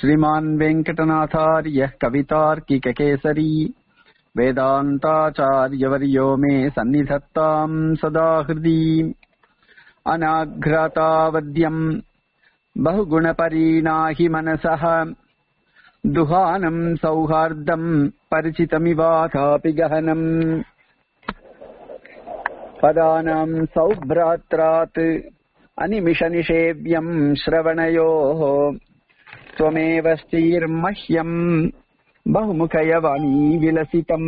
श्रीमान् वेङ्कटनाथार्यः कवितार्किककेसरी वेदान्ताचार्यवर्यो मे सन्निधत्ताम् सदा हृदि अनाघ्रातावद्यम् बहुगुणपरीणाहि मनसः दुहानम् सौहार्दम् परिचितमिवाथापि गहनम् पदानाम् सौभ्रात्रात् अनिमिषनिषेव्यम् श्रवणयोः त्वमेव श्रीर्मह्यम् बहुमुखयवाणी विलसितम्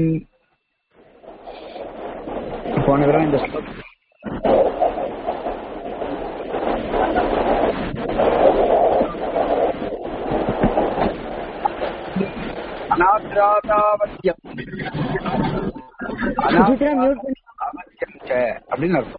போன தடவை இந்த ஸ்லோகம் அனாத்ராதாவத்தியம் சுசித்ரா மியூட் பண்ணி அனாத்ராதாவத்தியம் ச அப்படின்னு அர்த்தம்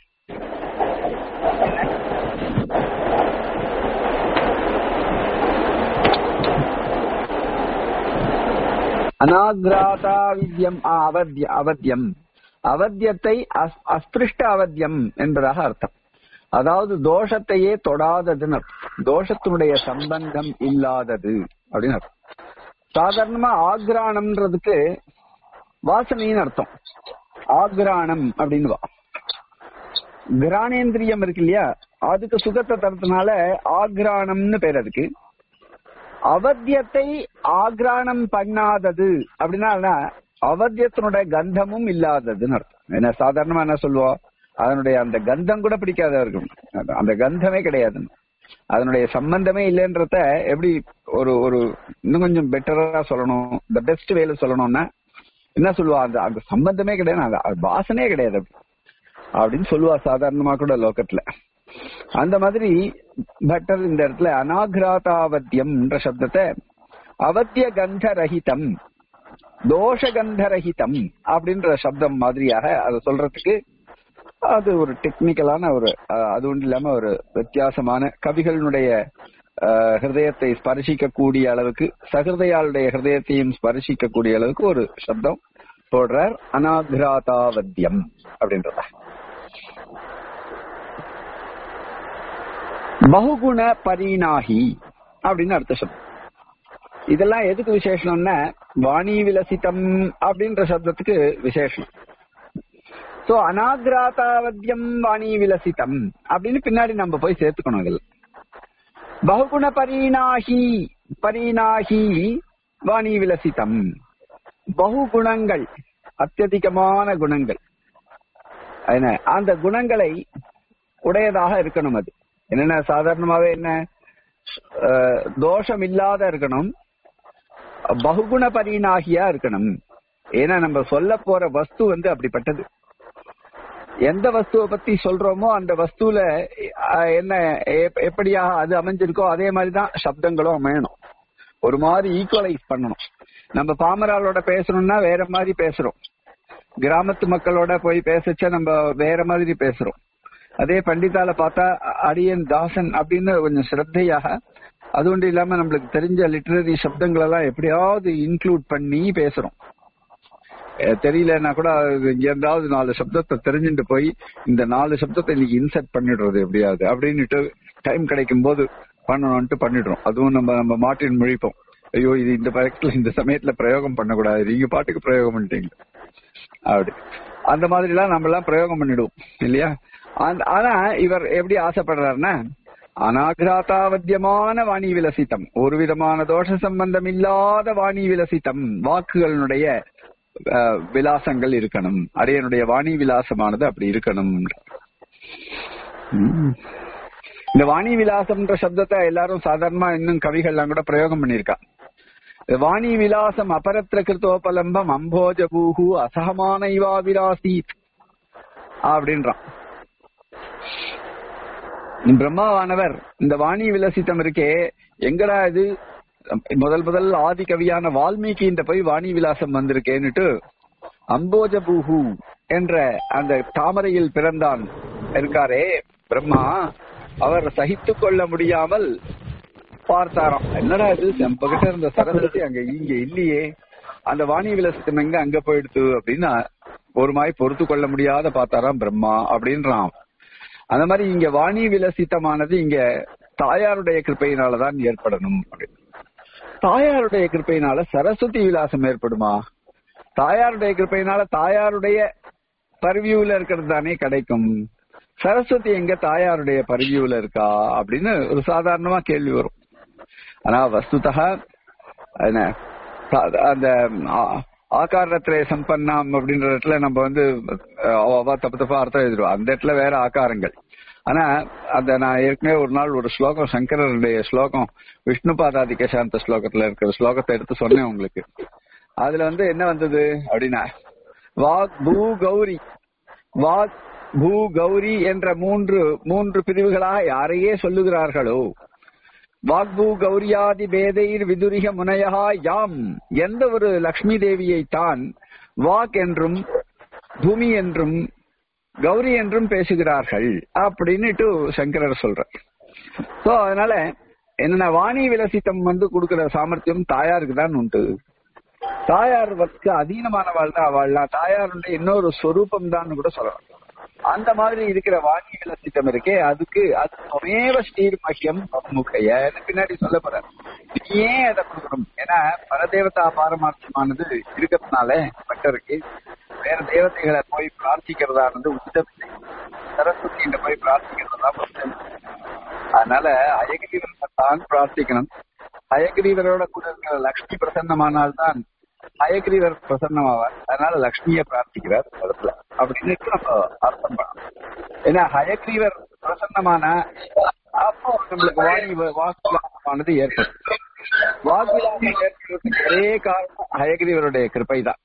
அனாகிராதா வித்யம் ஆ, அவத்ய அவத்தியம் அவத்தியத்தை அஸ்- அஸ்பிருஷ்ட அவத்தியம் என்பதாக அர்த்தம் அதாவது தோஷத்தையே தொடாததுன்னு அர்த்தம் தோஷத்தினுடைய சம்பந்தம் இல்லாதது அப்படின்னு அர்த்தம் சாதாரணமா ஆக்ரானம்ன்றதுக்கு வாசனைன்னு அர்த்தம் ஆக்ரானம் அப்படின்னு வா கிராணேந்திரியம் இருக்கு இல்லையா அதுக்கு சுகத்தை தரதுனால ஆக்ரானம்னு பேர் அதுக்கு அவத்தியத்தை ஆக்ரானம் பண்ணாதது அப்படின்னா என்ன? அவத்தியத்தினுடைய கந்தமும் இல்லாததுன்னு அர்த்தம் என்ன சாதாரணமா என்ன சொல்லுவோம் அதனுடைய அந்த கந்தம் கூட பிடிக்காத இருக்கும் அது- அந்த கந்தமே கிடையாது அதனுடைய சம்பந்தமே இல்லைன்றத எப்படி ஒரு ஒரு இன்னும் கொஞ்சம் பெட்டரா சொல்லணும் த பெஸ்ட் வேல சொல்லணும்னா என்ன சொல்லுவா அந்த அந்த சம்பந்தமே கிடையாது அது- அது வாசனையே கிடையாது அப்படி. அப்படின்னு சொல்லுவா சாதாரணமா கூட லோகத்துல அந்த மாதிரி பட்டர் இந்த இடத்துல அனாகிராதாவத்தியம் என்ற சப்தத்தை அவத்திய கந்த ரஹிதம் தோஷ கந்த ரஹிதம் அப்படின்ற சப்தம் மாதிரியாக அதை சொல்றதுக்கு அது ஒரு டெக்னிக்கலான ஒரு அஹ், அது ஒன்றும் இல்லாம ஒரு வித்தியாசமான கவிகளுடைய அஹ், ஹிருதயத்தை ஸ்பர்சிக்க கூடிய அளவுக்கு சகிருதயாளுடைய ஹிருதயத்தையும் ஸ்பர்சிக்க கூடிய அளவுக்கு ஒரு சப்தம் போடுறார் அனாகிராதாவத்தியம் அப்படின்றத பகுகுண பரிணாகி அப்படின்னு அர்த்த சப்தம் இதெல்லாம் எதுக்கு விசேஷம்னா வாணி விலசிதம் அப்படின்ற சப்தத்துக்கு விசேஷம் சோ அனாகிராதாவத்தியம் வாணி விலசிதம் அப்படின்னு பின்னாடி நம்ம போய் சேர்த்துக்கணும் இதுல பகுகுண பரிணாகி பரிணாகி வாணி விலசிதம் பகுகுணங்கள் அத்தியதிகமான குணங்கள் என்ன அந்த குணங்களை உடையதாக இருக்கணும் அது என்னென்ன சாதாரணமாவே என்ன அஹ், தோஷம் இல்லாத இருக்கணும் பகுகுண பரிணாகியா இருக்கணும் ஏன்னா நம்ம சொல்ல போற வஸ்து வந்து அப்படிப்பட்டது எந்த வஸ்துவை பத்தி சொல்றோமோ அந்த வஸ்துல அஹ், என்ன எப்- எப்படியாக அது அமைஞ்சிருக்கோ அதே மாதிரிதான் சப்தங்களும் அமையணும் ஒரு மாதிரி ஈக்குவலைஸ் பண்ணணும் நம்ம பாமராளோட பேசணும்னா வேற மாதிரி பேசுறோம் கிராமத்து மக்களோட போய் பேசச்ச நம்ம வேற மாதிரி பேசுறோம் அதே பண்டிதால பார்த்தா அ- அடியன் தாசன் அப்படின்னு கொஞ்சம் ஸ்ரத்தையாக அது ஒன்றும் இல்லாம நம்மளுக்கு தெரிஞ்ச லிட்டரரி சப்தங்கள் எல்லாம் எப்படியாவது இன்க்ளூட் பண்ணி பேசுறோம் அஹ் தெரியலன்னா கூட அது எங்கேயாவது நாலு சப்தத்தை தெரிஞ்சுட்டு போய் இந்த நாலு சப்தத்தை இன்னைக்கு இன்சர்ட் பண்ணிடுறது எப்படியாவது அப்படின்னுட்டு டைம் கிடைக்கும் போது பண்ணணும்ட்டு பண்ணிடுறோம் அதுவும் நம்ம நம்ம மாட்டின் முழிப்போம் ஐயோ இது இந்த பக்கத்துல இந்த சமயத்துல பிரயோகம் பண்ணக்கூடாது நீங்க பாட்டுக்கு பிரயோகம் பண்ணிட்டீங்க அப்படி அந்த மாதிரி எல்லாம் நம்ம எல்லாம் பிரயோகம் பண்ணிடுவோம் இல்லையா அந்த- ஆனா இவர் எப்படி ஆசைப்படுறாருன்னா அனாகிராதாவத்தியமான வாணி விலசித்தம் ஒரு விதமான தோஷ சம்பந்தம் இல்லாத வாணி விலசித்தம் வாக்குகளினுடைய அஹ், விலாசங்கள் இருக்கணும் அரியனுடைய வாணி விலாசமானது அப்படி இருக்கணும் ம். இந்த வாணி விலாசம்ன்ற சப்தத்தை எல்லாரும் சாதாரணமா இன்னும் கவிகள்லாம் கூட பிரயோகம் பண்ணியிருக்கா வாணி விலாசம் அபரத்திர கிருத்தோபலம்பம் அம்போஜ பூஹு அசகமான இவா விராசீத் அப்படின்றான் பிரம்மாவானவர் இந்த வாணி விலசித்தம் இருக்கே எங்கடா இது முதல் முதல் ஆதி கவியான வால்மீகின்ற போய் வாணி விலாசம் வந்திருக்கேன்னுட்டு அம்போஜ பூஹு என்ற அந்த தாமரையில் பிறந்தான் இருக்காரே பிரம்மா அவர் சகித்துக் கொள்ள முடியாமல் பார்த்தாராம் என்னடா இது செம்பகிட்ட இருந்த சரஸ்வதி அங்க இங்க இல்லையே அந்த வாணி விலாசத்தம் எங்க அங்க போயிடுத்து அப்படின்னு ஒரு மாதிரி பொறுத்து கொள்ள முடியாத பார்த்தாராம் பிரம்மா அப்படின்றான் அந்த மாதிரி இங்க வாணி விலசித்தமானது இங்க தாயாருடைய கிருப்பையினாலதான் ஏற்படணும் அப்படின்னு தாயாருடைய கிருப்பையினால சரஸ்வதி விலாசம் ஏற்படுமா தாயாருடைய கிருப்பையினால தாயாருடைய பரிவியூல இருக்கிறது தானே கிடைக்கும் சரஸ்வதி எங்க தாயாருடைய பரிவியூல இருக்கா அப்படின்னு ஒரு சாதாரணமா கேள்வி வரும் ஆனா வஸ்துதா என்ன த- அந்த ஆ- ஆகாரத்திலே சம்பன்னாம் அப்படின்ற இடத்துல நம்ம வந்து அஹ், அவ அவ தப்பு தப்பா அர்த்தம் எழுதிடுவோம் அந்த இடத்துல வேற ஆகாரங்கள் ஆனா அந்த நான் ஏற்கனவே ஒரு நாள் ஒரு ஸ்லோகம் சங்கரருடைய ஸ்லோகம் விஷ்ணு பாதாதிக்க சாந்த ஸ்லோகத்துல இருக்கிற ஸ்லோகத்தை எடுத்து சொன்னேன் உங்களுக்கு அதுல வந்து என்ன வந்தது அப்படின்னா வாக் பூ கௌரி வாக் பூ கௌரி என்ற மூன்று மூன்று பிரிவுகளாக யாரையே சொல்லுகிறார்களோ வாக்பூ கௌரியாதி பேதைர் விதுரிக முனையா யாம் எந்த ஒரு லக்ஷ்மி தேவியை தான் வாக் என்றும் பூமி என்றும் கௌரி என்றும் பேசுகிறார்கள் அப்படின்னுட்டு சங்கரர் சொல்றார் சோ அதனால என்னன்னா வாணி விலசித்தம் வந்து கொடுக்கிற சாமர்த்தியம் தாயாருக்கு தான் உண்டு தாயாருக்கு அதீனமானவாள் தான் அவள்லாம் தாயாருடைய இன்னொரு ஸ்வரூபம் தான் கூட சொல்லலாம் அந்த மாதிரி இருக்கிற வாணி விலசித்தம் இருக்கே அதுக்கு அது துமேவ ஸ்ரீர்மஹ்யம் முகைய பின்னாடி சொல்ல போறார் ஏன் அதை கொடுக்கணும் ஏன்னா பரதேவதா பாரமார்த்தமானது இருக்கிறதுனால பட்டருக்கு வேற தேவதைகளை போய் பிரார்த்திக்கிறதானது உத்தமில்லை சரஸ்வதியிட்ட போய் பிரார்த்திக்கிறதா உத்தம் அதனால அயகிரீவரை தான் பிரார்த்திக்கணும் அயகிரீவரோட கூட இருக்கிற லக்ஷ்மி பிரசன்னமானால்தான் அயகிரீவர் பிரசன்னமாவார் அதனால லக்ஷ்மிய பிரார்த்திக்கிறார் இந்த இடத்துல அப்படின்னு நம்ம அர்த்தம் பண்ணணும் ஏன்னா ஹயக்ரீவர் பிரசன்னமான அப்போ நம்மளுக்கு வாணி வாக்குலாமானது ஏற்படும் வாக்குலாமம் ஏற்படுறதுக்கு ஒரே காரணம் ஹயக்ரீவருடைய கிருப்பை தான்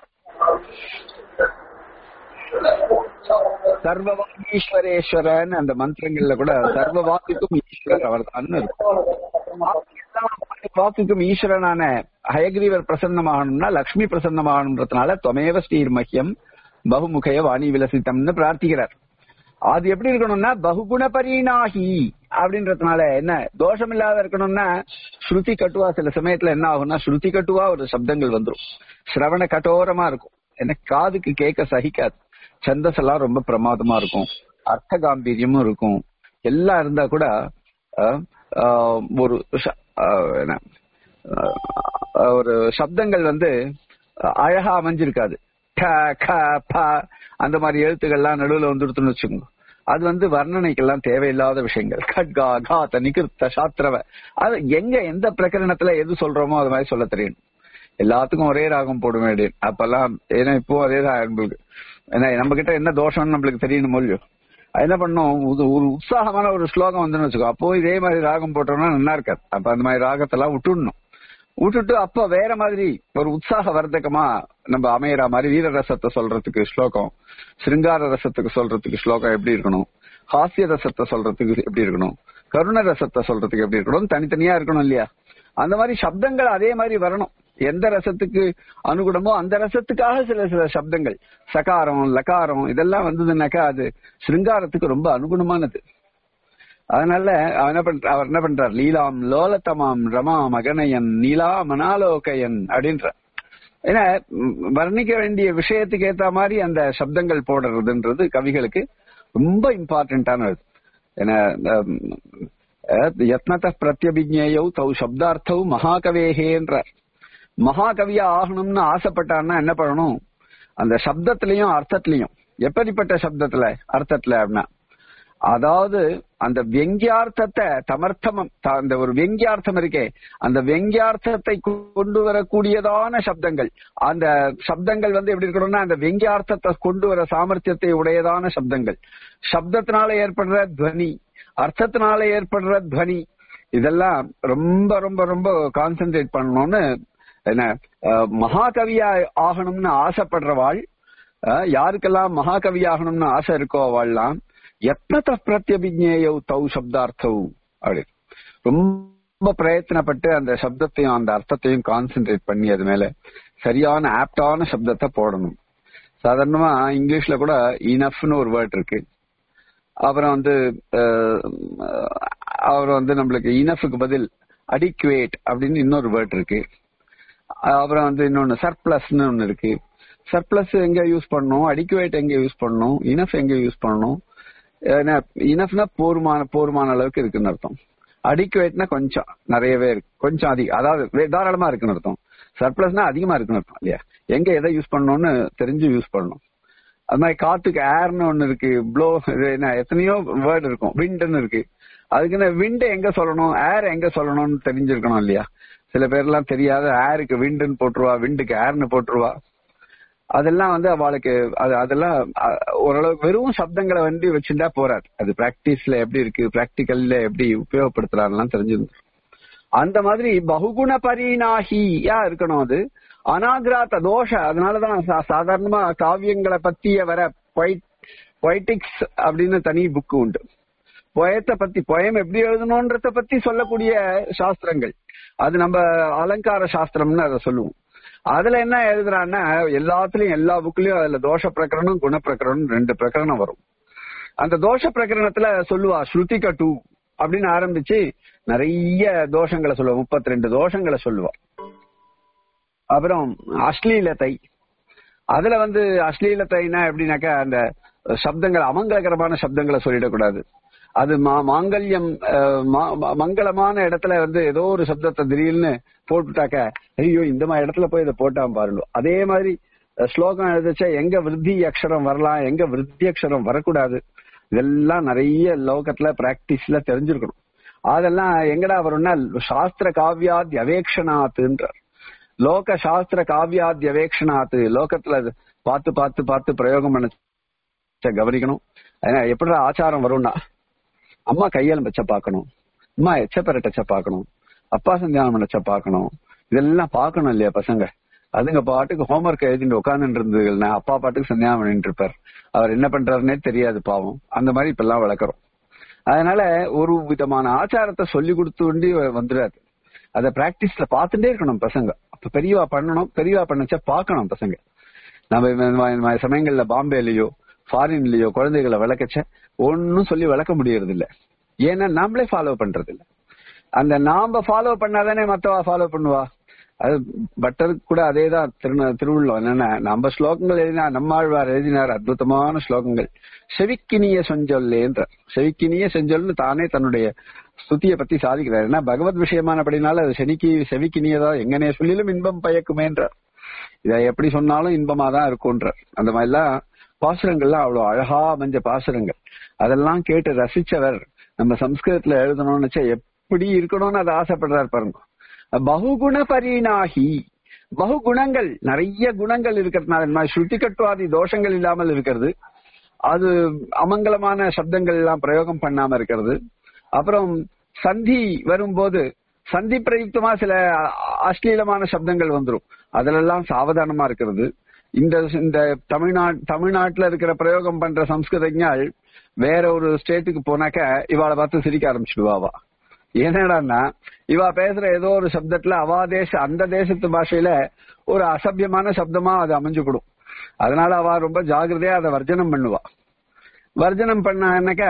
சர்வவாகீஸ்வரேஸ்வரன் அந்த மந்திரங்கள்ல கூட சர்வ வாக்குக்கும் ஈஸ்வரர் அவர் தான் வாக்குக்கும் ஈஸ்வரனான ஹயக்ரீவர் பிரசன்னமாகணும்னா லக்ஷ்மி பிரசன்னமாகணுன்றதுனால தொமேவ ஸ்ரீர்மஹ்யம் பகுமுகைய வாணி விலசித்தம்னு பிரார்த்திக்கிறார் அது எப்படி இருக்கணும்னா பகுகுண பரீணாகி அப்படின்றதுனால என்ன தோஷம் இல்லாத இருக்கணும்னா ஸ்ருதி கட்டுவா சில சமயத்துல என்ன ஆகும்னா ஸ்ருதி கட்டுவா ஒரு சப்தங்கள் வந்துரும் சிரவண கட்டோரமா இருக்கும் என்ன காதுக்கு கேட்க சகிக்காது சந்தஸ் எல்லாம் ரொம்ப பிரமாதமா இருக்கும் அர்த்த காம்பீரியமும் இருக்கும் எல்லாம் இருந்தா கூட அஹ், ஆஹ், ஒரு ச- ஆஹ், என்ன ஆஹ், ஒரு சப்தங்கள் வந்து அழகா அமைஞ்சிருக்காது ட, க, ப அந்த மாதிரி எழுத்துக்கள்லாம் நடுவுல வந்துடுத்துன்னு வச்சுக்கோங்க அது வந்து வர்ணனைக்கெல்லாம் தேவையில்லாத விஷயங்கள் கட்கா காத்த நிகிருத்த சாத்திரவ அது எங்க எந்த பிரகரணத்துல எது சொல்றோமோ அது மாதிரி சொல்ல தெரியணும் எல்லாத்துக்கும் ஒரே ராகம் போட வேண்டியது அப்பெல்லாம் ஏன்னா இப்போ அதே ராகம் நம்மளுக்கு ஏன்னா நம்ம கிட்ட என்ன தோஷம்னு நம்மளுக்கு தெரியணும் இல்லையோ அது என்ன பண்ணோம் ஒரு ஒரு உற்சாகமான ஒரு ஸ்லோகம் வந்துன்னு வச்சுக்கோ அப்போ இதே மாதிரி ராகம் போட்டோம்னா நல்லா இருக்காது அப்ப அந்த மாதிரி ராகத்தெல்லாம் விட்டுடணும் விட்டுட்டு அப்ப வேற மாதிரி ஒரு உற்சாக வர்த்தகமா நம்ம அமையற மாதிரி வீர ரசத்தை சொல்றதுக்கு ஸ்லோகம் சிருங்கார ரசத்துக்கு சொல்றதுக்கு ஸ்லோகம் எப்படி இருக்கணும் ஹாஸ்ய ரசத்தை சொல்றதுக்கு எப்படி இருக்கணும் கருண ரசத்தை சொல்றதுக்கு எப்படி இருக்கணும் தனித்தனியா இருக்கணும் இல்லையா அந்த மாதிரி சப்தங்கள் அதே மாதிரி வரணும் எந்த ரசத்துக்கு அனுகுணமோ அந்த ரசத்துக்காக சில சில சப்தங்கள் சகாரம் லகாரம் இதெல்லாம் வந்ததுன்னாக்கா அது சிருங்காரத்துக்கு ரொம்ப அனுகுணமானது அதனால அவன் என்ன பண்ற அவர் என்ன பண்றார் லீலாம் லோலத்தமாம் ரமா மகனயன் நீலா மனாலோகயன் அப்படின்ற ஏன்னா ம், வர்ணிக்க வேண்டிய விஷயத்துக்கு ஏத்த மாதிரி அந்த சப்தங்கள் போடுறதுன்றது கவிகளுக்கு ரொம்ப இம்பார்ட்டன்டானது ஏன்னா யத்னத பிரத்யபிஜேயௌ தௌ சப்தார்த்தௌ மகாகவேகேன்றார் மகாகவியா ஆகணும்னு ஆசைப்பட்டான்னா என்ன பண்ணணும் அந்த சப்தத்திலையும் அர்த்தத்திலையும் எப்படிப்பட்ட சப்தத்துல அர்த்தத்துல அப்படின்னா அதாவது அந்த வெங்கியார்த்தத்தை தமர்த்தம் த- அந்த ஒரு வெங்கியார்த்தம் இருக்கே அந்த வெங்கியார்த்தத்தை கொண்டு வரக்கூடியதான சப்தங்கள் அந்த சப்தங்கள் வந்து எப்படி இருக்கணும்னா அந்த வெங்கியார்த்தத்தை கொண்டு வர சாமர்த்தியத்தை உடையதான சப்தங்கள் சப்தத்தினால ஏற்படுற துவனி அர்த்தத்தினால ஏற்படுற துவனி இதெல்லாம் ரொம்ப ரொம்ப ரொம்ப கான்சென்ட்ரேட் பண்ணணும்னு என்ன அஹ், மகாகவியா ஆகணும்னு ஆசைப்படுறவாள் அஹ், யாருக்கெல்லாம் மகாகவி ஆகணும்னு ஆசை இருக்கோ அவள்லாம் எத்தனத்த பிரத்யபிஜேயௌ தௌ சப்தார்த்தௌ அப்படி ரொம்ப பிரயத்தனப்பட்டு அந்த சப்தத்தையும் அந்த அர்த்தத்தையும் கான்சென்ட்ரேட் பண்ணி அது மேல சரியான ஆப்டான சப்தத்தை போடணும் சாதாரணமா இங்கிலீஷ்ல கூட இனஃப்னு ஒரு வேர்ட் இருக்கு அப்புறம் வந்து அஹ், அப்புறம் வந்து நம்மளுக்கு இனஃபுக்கு பதில் அடிக்குவேட் அப்படின்னு இன்னொரு வேர்ட் இருக்கு அப்புறம் வந்து இன்னொன்னு சர்ப்ளஸ்னு ஒன்னு இருக்கு சர்ப்ளஸ் எங்க யூஸ் பண்ணணும் அடிக்குவேட் எங்க யூஸ் பண்ணணும் இனஃப் எங்க யூஸ் பண்ணணும் இனஃப்னா போருமான போருமான அளவுக்கு இருக்குன்னு அர்த்தம் அடிக்குவேட்னா கொஞ்சம் நிறையவே இருக்கு கொஞ்சம் அதிகம் அதாவது வே- தாராளமா இருக்குன்னு அர்த்தம் சர்ப்ளஸ்னா அதிகமா இருக்குன்னு அர்த்தம் இல்லையா எங்க எதை யூஸ் பண்ணணும்னு தெரிஞ்சு யூஸ் பண்ணணும் அது மாதிரி காத்துக்கு ஏர்னு ஒண்ணு இருக்கு ப்ளோ என்ன எத்தனையோ வேர்டு இருக்கும் விண்ட்னு இருக்கு அதுக்குன்னு விண்ட் எங்க சொல்லணும் ஏர் எங்க சொல்லணும்னு தெரிஞ்சிருக்கணும் இல்லையா சில பேர்லாம் தெரியாத ஏருக்கு விண்டுன்னு போட்டுருவா விண்டுக்கு ஏர்னு போட்டுருவா அதெல்லாம் வந்து அவளுக்கு அது அதெல்லாம் அ- ஓரளவுக்கு வெறும் சப்தங்களை வந்து வச்சுட்டா போறாது அது பிராக்டிஸ்ல எப்படி இருக்கு பிராக்டிக்கல்ல எப்படி உபயோகப்படுத்துறாருலாம் தெரிஞ்சிருந்தோம் அந்த மாதிரி பகுகுண பரிணாகியா இருக்கணும் அது அனாகிராத்த தோஷ அதனாலதான் சா- சாதாரணமா காவியங்களை பத்திய வர பொய்டிக்ஸ் அப்படின்னு தனி புக்கு உண்டு பொயத்தை பத்தி பொயம் எப்படி எழுதணும்ன்றத பத்தி சொல்லக்கூடிய சாஸ்திரங்கள் அது நம்ம அலங்கார சாஸ்திரம்னு அதை சொல்லுவோம் அதுல என்ன எழுதுறான்னா எல்லாத்துலயும் எல்லா புக்லயும் அதுல தோஷ பிரகரணம் குண பிரகரணம் ரெண்டு பிரகரணம் வரும் அந்த தோஷ பிரகரணத்துல சொல்லுவா ஸ்ருதி கட்டு அப்படின்னு ஆரம்பிச்சு நிறைய தோஷங்களை சொல்லுவா முப்பத்தி ரெண்டு தோஷங்களை சொல்லுவா அப்புறம் அஸ்லீலத்தை அதுல வந்து அஸ்லீலத்தைனா எப்படின்னாக்கா அந்த சப்தங்கள் அமங்கலகரமான சப்தங்களை சொல்லிடக்கூடாது அது மா- மாங்கல்யம் அஹ், மா- மா- மங்களமான இடத்துல வந்து ஏதோ ஒரு சப்தத்தை திடீர்னு போட்டுட்டாக்க ஐயோ இந்த மாதிரி இடத்துல போய் இதை போட்டாம பாருங்க அதே மாதிரி அஹ், ஸ்லோகம் எழுதிச்சா எங்க விருத்தி அக்ஷரம் வரலாம் எங்க விருத்தி அக்ஷரம் வரக்கூடாது இதெல்லாம் நிறைய லோகத்துல பிராக்டிஸ்ல தெரிஞ்சிருக்கணும் அதெல்லாம் எங்கடா வரும்னா சாஸ்திர காவியாத் அவேக்ஷனாத்துன்றார் லோக சாஸ்திர காவியாத் அவேக்ஷனாத்து லோகத்துல அது பார்த்து பார்த்து பார்த்து பிரயோகம் பண்ண ச- கவனிக்கணும் ஏன்னா எப்படி ஆச்சாரம் வரும்னா அம்மா கையால் வச்ச பார்க்கணும் அம்மா எச்ச பெரட்டச்ச பார்க்கணும் அப்பா சந்தியானம் பண்ணச்ச பார்க்கணும் இதெல்லாம் பார்க்கணும் இல்லையா பசங்க அதுங்க பாட்டுக்கு ஹோம்ஒர்க் எழுதிட்டு உட்காந்துட்டு இருந்ததுன்னா அப்பா பாட்டுக்கு சந்தியானம் பண்ணிட்டு இருப்பார் அவர் என்ன பண்றாருன்னே தெரியாது பாவம் அந்த மாதிரி இப்ப எல்லாம் வளர்க்குறோம் அதனால ஒரு விதமான ஆச்சாரத்தை சொல்லி கொடுத்து கொண்டு வந்துடாது அத பிராக்டிஸ்ல பார்த்துட்டே இருக்கணும் பசங்க அப்ப பெரியவா பண்ணணும் பெரியவா பண்ணச்ச பார்க்கணும் பசங்க நம்ம இந்த மாதிரி- இந்த மாதிரி சமயங்கள்ல பாம்பேலயோ ஃபாரின்லயோ குழந்தைகளை விளக்கச்ச ஒன்னும் சொல்லி விளக்க முடியறது இல்ல ஏன்னா நாமளே ஃபாலோ பண்றது இல்ல அந்த நாம ஃபாலோ பண்ணாதானே மத்தவா ஃபாலோ பண்ணுவா அது பட்டருக்கு கூட அதேதான் திரு திருவுள்ளம் என்னன்னா நம்ம ஸ்லோகங்கள் எழுதினா நம்மாழ்வார் எழுதினார் அற்புதமான ஸ்லோகங்கள் செவிக்கினிய செஞ்சொல்லேன்ற செவிக்கினிய செஞ்சொல்னு தானே தன்னுடைய ஸ்துதியை பத்தி சாதிக்கிறார் ஏன்னா பகவத் விஷயமானபடினால அது செனிக்கு செவிக்கினியதா எங்கனே சொல்லிலும் இன்பம் பயக்குமேன்றார் இதை எப்படி சொன்னாலும் இன்பமா தான் இருக்கும்ன்றார் அந்த மாதிரிலாம் பாசுரங்கள்லாம் அவ்வளவு அழகா அமைஞ்ச பாசுரங்கள் அதெல்லாம் கேட்டு ரசிச்சவர் நம்ம சம்ஸ்கிருதத்துல எழுதணும்னு வச்சா எப்படி இருக்கணும்னு அதை ஆசைப்படுறாரு பாருங்க பகுகுண பரிணாகி பகுகுணங்கள் நிறைய குணங்கள் இருக்கிறதுனால இந்த மாதிரி ஸ்ருதி கட்டுவாதி தோஷங்கள் இல்லாமல் இருக்கிறது அது அமங்கலமான சப்தங்கள் எல்லாம் பிரயோகம் பண்ணாம இருக்கிறது அப்புறம் சந்தி வரும்போது சந்தி பிரயுக்தமா சில அ- அശ്ലீலமான சப்தங்கள் வந்துரும் அதுலெல்லாம் சாவதானமா இருக்கிறது இந்த இந்த தமிழ்நாடு தமிழ்நாட்டுல இருக்கிற பிரயோகம் பண்ற சம்ஸ்கிருதஞால் வேற ஒரு ஸ்டேட்டுக்கு போனாக்க இவாளை பார்த்து சிரிக்க ஆரம்பிச்சிடுவாவா என்னடான்னா இவா பேசுற ஏதோ ஒரு சப்தத்துல அவா தேச அந்த தேசத்து பாஷையில ஒரு அசபியமான சப்தமா அது அமைஞ்சுக்கிடும் அதனால அவ ரொம்ப ஜாகிரதையா அதை வர்ஜனம் பண்ணுவா வர்ஜனம் பண்ணாக்க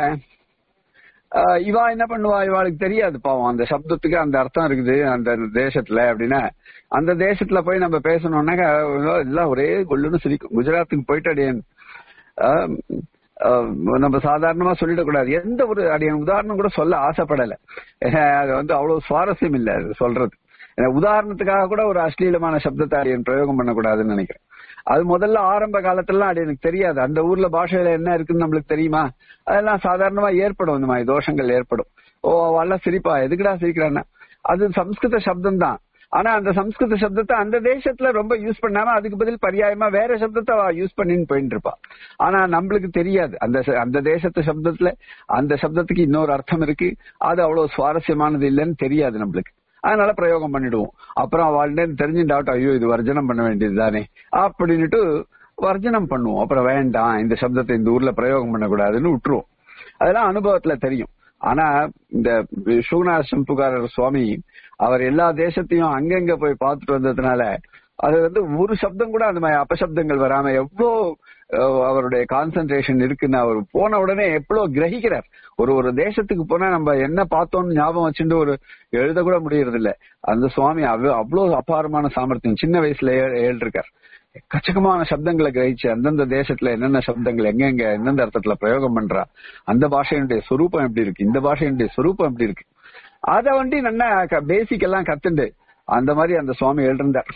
ஆஹ் இவா என்ன பண்ணுவா இவாளுக்கு தெரியாது பாவம் அந்த சப்தத்துக்கு அந்த அர்த்தம் இருக்குது அந்த தேசத்துல அப்படின்னா அந்த தேசத்துல போய் நம்ம பேசணும்னாக்கா எல்லாம் ஒரே கொள்ளுன்னு சிரிக்கும் குஜராத்துக்கு போயிட்டு அடியேன் ஆஹ் ஆஹ் நம்ம சாதாரணமா சொல்லிடக்கூடாது எந்த ஒரு அடியன் உதாரணம் கூட சொல்ல ஆசைப்படல ஏன்னா, அது வந்து அவ்வளவு சுவாரஸ்யம் இல்ல அது சொல்றது ஏன்னா, உதாரணத்துக்காக கூட ஒரு அশ্லீலமான சப்தத்தை அடியன் பிரயோகம் பண்ணக்கூடாதுன்னு நினைக்கிறேன் அது முதல்ல ஆரம்ப காலத்துல அது எனக்கு தெரியாது அந்த ஊர்ல பாஷையில என்ன இருக்குன்னு நம்மளுக்கு தெரியுமா அதெல்லாம் சாதாரணமா ஏற்படும் இந்த மாதிரி தோஷங்கள் ஏற்படும் ஓ அவெல்லாம் சிரிப்பா எதுக்குடா சிரிக்கிறான்னா அது சம்ஸ்கிருத சப்தம் தான் ஆனா அந்த சம்ஸ்கிருத சப்தத்தை அந்த தேசத்துல ரொம்ப யூஸ் பண்ணாம அதுக்கு பதில் பரியாயமா வேற சப்தத்தை யூஸ் பண்ணின்னு போயிட்டு இருப்பா ஆனா நம்மளுக்கு தெரியாது அந்த ச- அந்த தேசத்து சப்தத்துல அந்த சப்தத்துக்கு இன்னொரு அர்த்தம் இருக்கு அது அவ்வளவு சுவாரஸ்யமானது இல்லைன்னு தெரியாது நம்மளுக்கு அதனால பிரயோகம் பண்ணிடுவோம் அப்புறம் அவள்கிட்ட தெரிஞ்சுட்டாட்டும் ஐயோ இது வர்ஜனம் பண்ண வேண்டியது தானே அப்படின்னுட்டு வர்ஜனம் பண்ணுவோம் அப்புறம் வேண்டாம் இந்த சப்தத்தை இந்த ஊர்ல பிரயோகம் பண்ணக்கூடாதுன்னு விட்டுருவோம் அதெல்லாம் அனுபவத்துல தெரியும் ஆனா இந்த சுகுணாசம் புகாரர் சுவாமி அவர் எல்லா தேசத்தையும் அங்கங்க போய் பார்த்துட்டு வந்ததுனால அது வந்து ஒரு சப்தம் கூட அந்த மாதிரி அபசப்தங்கள் வராம எவ்வளோ அஹ், அவருடைய கான்சென்ட்ரேஷன் இருக்குன்னு அவர் போன உடனே எவ்வளவு கிரகிக்கிறார் ஒரு ஒரு தேசத்துக்கு போனா நம்ம என்ன பார்த்தோம்னு ஞாபகம் வச்சுட்டு ஒரு எழுத கூட முடியறது இல்ல அந்த சுவாமி அவ- அவ்வளவு அபாரமான சாமர்த்தியம் சின்ன வயசுல எழுதிருக்கார் எக்கச்சக்கமான சப்தங்களை கிரகிச்சு அந்தந்த தேசத்துல என்னென்ன சப்தங்கள் எங்கெங்க எந்தெந்த அர்த்தத்துல பிரயோகம் பண்றா அந்த பாஷையினுடைய சொரூபம் எப்படி இருக்கு இந்த பாஷையினுடைய சொரூபம் எப்படி இருக்கு அத வந்து நல்லா பேசிக் எல்லாம் கத்துண்டு அந்த மாதிரி அந்த சுவாமி எழுந்தார்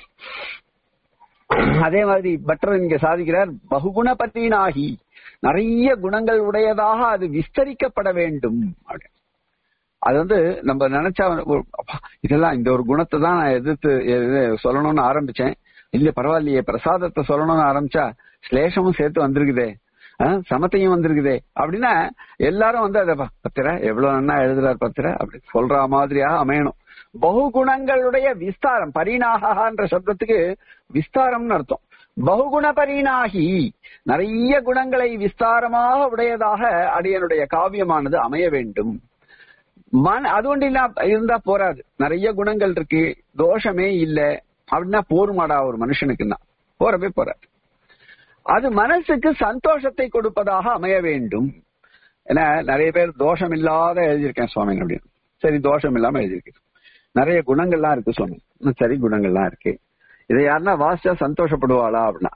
அதே மாதிரி பட்டர் இங்க சாதிக்கிறார் பகுகுண பத்தினாகி நிறைய குணங்கள் உடையதாக அது விஸ்தரிக்கப்பட வேண்டும் அப்படின்னு அது வந்து நம்ம நினைச்சா ஒரு- அப்பா, இதெல்லாம் இந்த ஒரு குணத்தை தான் நான் எதிர்த்து எது சொல்லணும்னு ஆரம்பிச்சேன் இல்ல பரவாயில்லையே பிரசாதத்தை சொல்லணும்னு ஆரம்பிச்சா ஸ்லேஷமும் சேர்த்து வந்திருக்குதே ஆ, சமத்தையும் வந்திருக்குதே அப்படின்னா எல்லாரும் வந்து அதை பா- பத்திர எவ்வளவு நன்னா எழுதுறார் பத்திர அப்படி சொல்ற மாதிரியாக அமையணும் பகுகுணங்களுடைய விஸ்தாரம் பரிணாகன்ற சப்தத்துக்கு விஸ்தாரம்னு அர்த்தம் பகுகுண பரிணாகி நிறைய குணங்களை விஸ்தாரமாக உடையதாக அடியனுடைய காவியமானது அமைய வேண்டும் மன அது ஒன்று இல்ல இருந்தா போராது நிறைய குணங்கள் இருக்கு தோஷமே இல்ல அப்படின்னா போருமாடா ஒரு மனுஷனுக்குன்னா போறவே போறாது அது மனசுக்கு சந்தோஷத்தை கொடுப்பதாக அமைய வேண்டும் ஏன்னா நிறைய பேர் தோஷம் இல்லாத எழுதியிருக்கேன் சுவாமி அப்படின்னு சரி தோஷம் இல்லாம எழுதியிருக்கேன் நிறைய குணங்கள்லாம் இருக்கு சுவாமி ம், சரி குணங்கள்லாம் இருக்கு இதை யாருன்னா வாசிச்சா சந்தோஷப்படுவாளா அப்படின்னா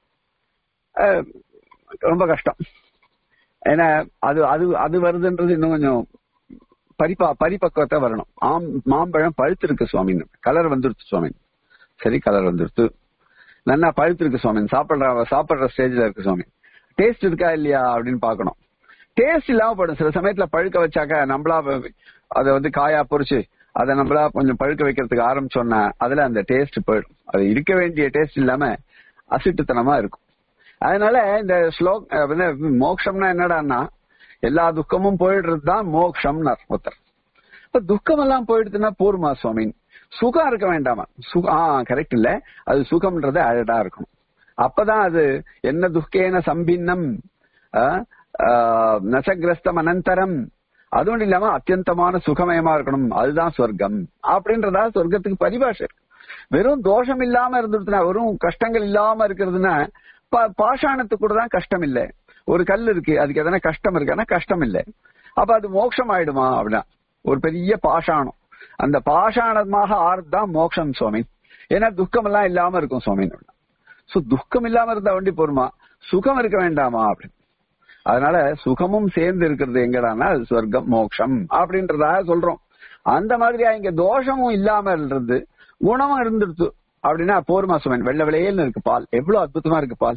அஹ், ரொம்ப கஷ்டம் ஏன்னா அது அது அது வருதுன்றது இன்னும் கொஞ்சம் பரிபா பரிபக்குவத்தை வரணும் ஆம் மாம்பழம் பழுத்து இருக்கு சுவாமி கலர் வந்துருச்சு சுவாமி சரி கலர் வந்துருச்சு நல்லா பழுத்து இருக்கு சுவாமி சாப்பிடுற சாப்பிடுற ஸ்டேஜ்ல இருக்கு சுவாமி டேஸ்ட் இருக்கா இல்லையா அப்படின்னு பார்க்கணும் டேஸ்ட் இல்லாம போடும் சில சமயத்துல பழுக்க வச்சாக்க நம்மளா அதை வந்து காயா பொரிச்சு அதை நம்மளா கொஞ்சம் பழுக்க வைக்கிறதுக்கு ஆரம்பிச்சோம்னா அதுல அந்த டேஸ்ட் போயிடும் அது இருக்க வேண்டிய டேஸ்ட் இல்லாம அசிட்டுத்தனமா இருக்கும் அதனால இந்த ஸ்லோக் அஹ் வந்து மோக்ஷம்னா என்னடான்னா எல்லா துக்கமும் போயிடுறது தான் மோக்ஷம்னார் ஒருத்தர் இப்ப துக்கம் எல்லாம் போயிடுதுன்னா போருமா சுவாமி சுகம் இருக்க வேண்டாமா சுகம் ஆ கரெக்ட் இல்ல அது சுகம்ன்றது அழடா இருக்கணும் அப்பதான் அது என்ன துக்கேன சம்பின்னம் ஆ, ஆ, நசகிரஸ்தம் அனந்தரம் அது ஒன்றும் இல்லாம அத்தியந்தமான சுகமயமா இருக்கணும் அதுதான் சொர்க்கம் அப்படின்றதா சொர்க்கத்துக்கு பரிபாஷை இருக்கு. வெறும் தோஷம் இல்லாம இருந்துட்டுனா வெறும் கஷ்டங்கள் இல்லாம இருக்கிறதுனா பா- பாஷாணத்துக்கு கூட தான் கஷ்டம் இல்ல ஒரு கல் இருக்கு அதுக்கு எதனா கஷ்டம் இருக்குன்னா கஷ்டம் இல்ல அப்ப அது மோட்சம் ஆயிடுமா அப்படின்னா ஒரு பெரிய பாஷாணம் அந்த பாஷாணமாக ஆறுதான் மோட்சம் சுவாமி ஏன்னா துக்கம் எல்லாம் இல்லாம இருக்கும் சுவாமி சோ துக்கம் இல்லாம இருந்தா வண்டி போருமா சுகம் இருக்க வேண்டாமா அப்படின்னு அதனால சுகமும் சேர்ந்து இருக்கிறது எங்கடான்னா அது சொர்க்கம் மோட்சம் அப்படின்றதாக சொல்றோம் அந்த மாதிரியா இங்க தோஷமும் இல்லாம இருந்தது குணமும் இருந்துருச்சு அப்படின்னா போருமா சுமன் வெள்ளை வெள்ளையல்னு இருக்கு பால் எவ்வளவு அற்புதமா இருக்கு பால்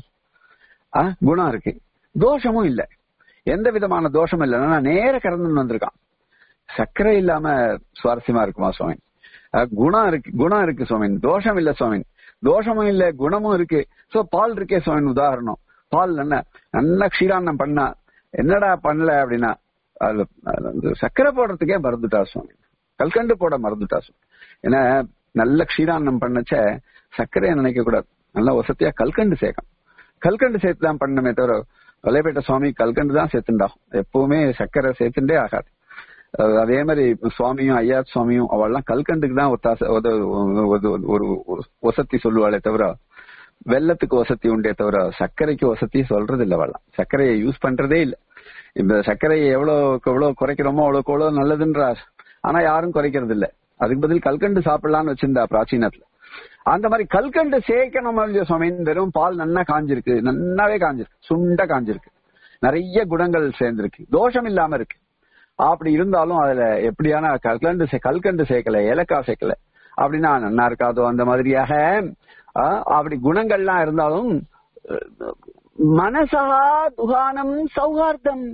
ஆ, குணம் இருக்கு தோஷமும் இல்ல எந்த விதமான தோஷமும் இல்லைன்னா நேர கறந்து வந்திருக்கான் சர்க்கரை இல்லாம சுவாரஸ்யமா இருக்குமா சுவாமி அஹ் குணம் இருக்கு குணம் இருக்கு சுவாமி தோஷம் இல்ல சுவாமி தோஷமும் இல்ல குணமும் இருக்கு சோ பால் இருக்கே சுவாமி உதாரணம் பால் என்ன நல்லா க்ஷீரான்னம் பண்ணா என்னடா பண்ணல அப்படின்னா அதுல அதுல வந்து சர்க்கரை போடுறதுக்கே மறந்துட்டா சுவாமி கல்கண்டு போட மறந்துட்டா சுவாமி ஏன்னா நல்ல க்ஷீரான்னம் பண்ணச்ச சர்க்கரையை நினைக்க கூடாது நல்லா வசதியா கல்கண்டு சேர்க்கணும் கல்கண்டு சேர்த்து தான் பண்ணணுமே தவிர வலைப்பேட்டை சுவாமி கல்கண்டு தான் சேர்த்துண்டா எப்பவுமே சர்க்கரை சேர்த்துட்டே ஆகாது அஹ் அதே மாதிரி சுவாமியும் ஐயா சுவாமியும் அவள்லாம் கல்கண்டுக்கு தான் ஒத்தாச ஒரு- ஒரு- ஒரு ஒரு வசதி சொல்லுவாளே தவிர வெள்ளத்துக்கு வசதி உண்டே தவிர சர்க்கரைக்கு வசதி சொல்றது இல்ல அவள்லாம் சர்க்கரையை யூஸ் பண்றதே இல்ல இந்த சர்க்கரையை எவ்வளவு எவ்வளவு குறைக்கிறோமோ அவ்வளவுக்கு எவ்வளவு நல்லதுன்றா ஆனா யாரும் குறைக்கிறது இல்ல அதுக்கு பதில் கல்கண்டு சாப்பிடலாம்னு வச்சிருந்தா பிராச்சீனத்துல அந்த மாதிரி கல்கண்டு சேர்க்கணும் இல்லையா சுவாமி வெறும் பால் நன்னா காஞ்சிருக்கு நன்னாவே காஞ்சிருக்கு சுண்ட காஞ்சிருக்கு நிறைய குணங்கள் சேர்ந்திருக்கு தோஷம் இல்லாம இருக்கு அப்படி இருந்தாலும் அதுல எப்படியான கல்கண்டு சே- கல்கண்டு சேர்க்கல ஏலக்காய் சேர்க்கல அப்படின்னா நன்னா இருக்காதோ அந்த மாதிரியாக ஆ, அப்படி குணங்கள்லாம் இருந்தாலும் அஹ், மனசா துகானம் சௌஹார்தம்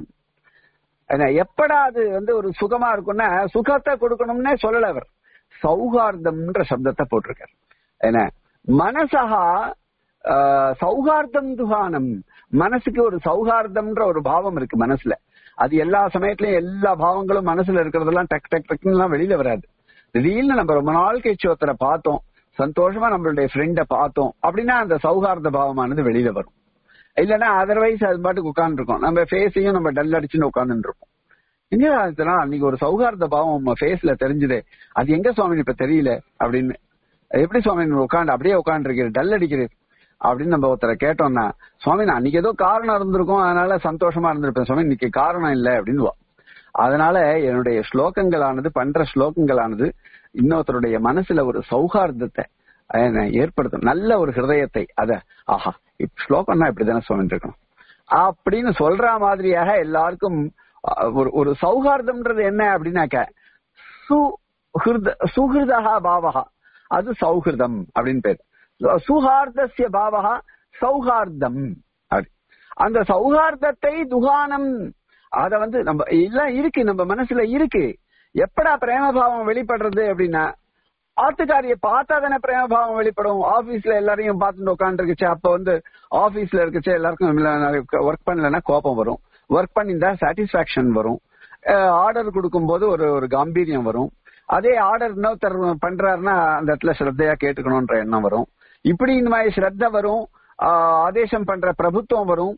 என்ன, எப்படா அது வந்து ஒரு சுகமா இருக்கும்னா சுகத்தை கொடுக்கணும்னே சொல்லல அவர் சௌஹார்தம்ன்ற சப்தத்தை போட்டிருக்கார் என்ன மனசா ஆஹ், சௌஹார்தம் துகானம் மனசுக்கு ஒரு சௌஹார்தம்ன்ற ஒரு பாவம் இருக்கு மனசுல அது எல்லா சமயத்திலயும் எல்லா பாவங்களும் மனசுல இருக்கிறதெல்லாம் டக் டக் டக்குன்னு எல்லாம் வெளியில வராது திடீர்னு நம்ம ரொம்ப நாள் கழிச்சு ஒருத்தரை பார்த்தோம் சந்தோஷமா நம்மளுடைய ஃப்ரெண்ட பார்த்தோம் அப்படின்னா அந்த சௌஹார்த பாவமானது வெளியில வரும் இல்லைன்னா அதர்வைஸ் அது பாட்டுக்கு உட்காந்துருக்கோம் நம்ம ஃபேஸையும் நம்ம டல் அடிச்சுன்னு உட்காந்துட்டு இருப்போம் எங்க அதனால அன்னைக்கு ஒரு சௌஹார்த பாவம் உங்க ஃபேஸ்ல தெரிஞ்சுதே அது எங்க சுவாமி இப்ப தெரியல அப்படின்னு எப்படி சுவாமி உட்காந்து அப்படியே உட்காந்துருக்கிறது டல் அடிக்கிறது அப்படின்னு நம்ம ஒருத்தரை கேட்டோம்னா சுவாமி நான் அன்னைக்கு ஏதோ காரணம் இருந்திருக்கும் அதனால சந்தோஷமா இருந்திருப்பேன் சுவாமி இன்னைக்கு காரணம் இல்லை அப்படின்னு அதனால என்னுடைய ஸ்லோகங்களானது பண்ற ஸ்லோகங்களானது இன்னொருத்தருடைய மனசுல ஒரு சௌஹார்தத்தை அஹ், ஏற்படுத்தும் நல்ல ஒரு ஹிருதயத்தை அத ஆஹா இப்ப ஸ்லோகம்னா இப்படிதானே சுவாமி இருக்கணும் அப்படின்னு சொல்ற மாதிரியாக எல்லாருக்கும் அஹ், ஒரு ஒரு சௌஹார்தம்ன்றது என்ன அப்படின்னாக்க சுஹிருத சுஹிருதா பாவகா அது சௌஹிருதம் அப்படின்னு பேர் சுஹார்தசிய பாவகா சௌஹார்தம் அப்படி அந்த சௌஹார்தத்தை துகானம் அத வந்து நம்ம எல்லாம் இருக்கு நம்ம மனசுல இருக்கு எப்படா பிரேமபாவம் வெளிப்படுறது அப்படின்னா ஆத்துக்காரிய பார்த்தா தானே பிரேமபாவம் வெளிப்படும் ஆபீஸ்ல எல்லாரையும் பார்த்துட்டு உட்காந்துருக்குச்சு அப்ப வந்து ஆபீஸ்ல இருக்குச்சு எல்லாருக்கும் ஒர்க் பண்ணலன்னா கோபம் வரும் ஒர்க் பண்ணியிருந்தா சாட்டிஸ்பாக்சன் வரும் ஆர்டர் கொடுக்கும் போது ஒரு ஒரு காம்பீரியம் வரும் அதே ஆர்டர் இன்னொருத்தர் பண்றாருன்னா அந்த இடத்துல ஸ்ரத்தையா கேட்டுக்கணும்ன்ற எண்ணம் வரும் இப்படி இந்த மாதிரி ஸ்ரத்த வரும் ஆதேசம் பண்ற பிரபுத்துவம் வரும்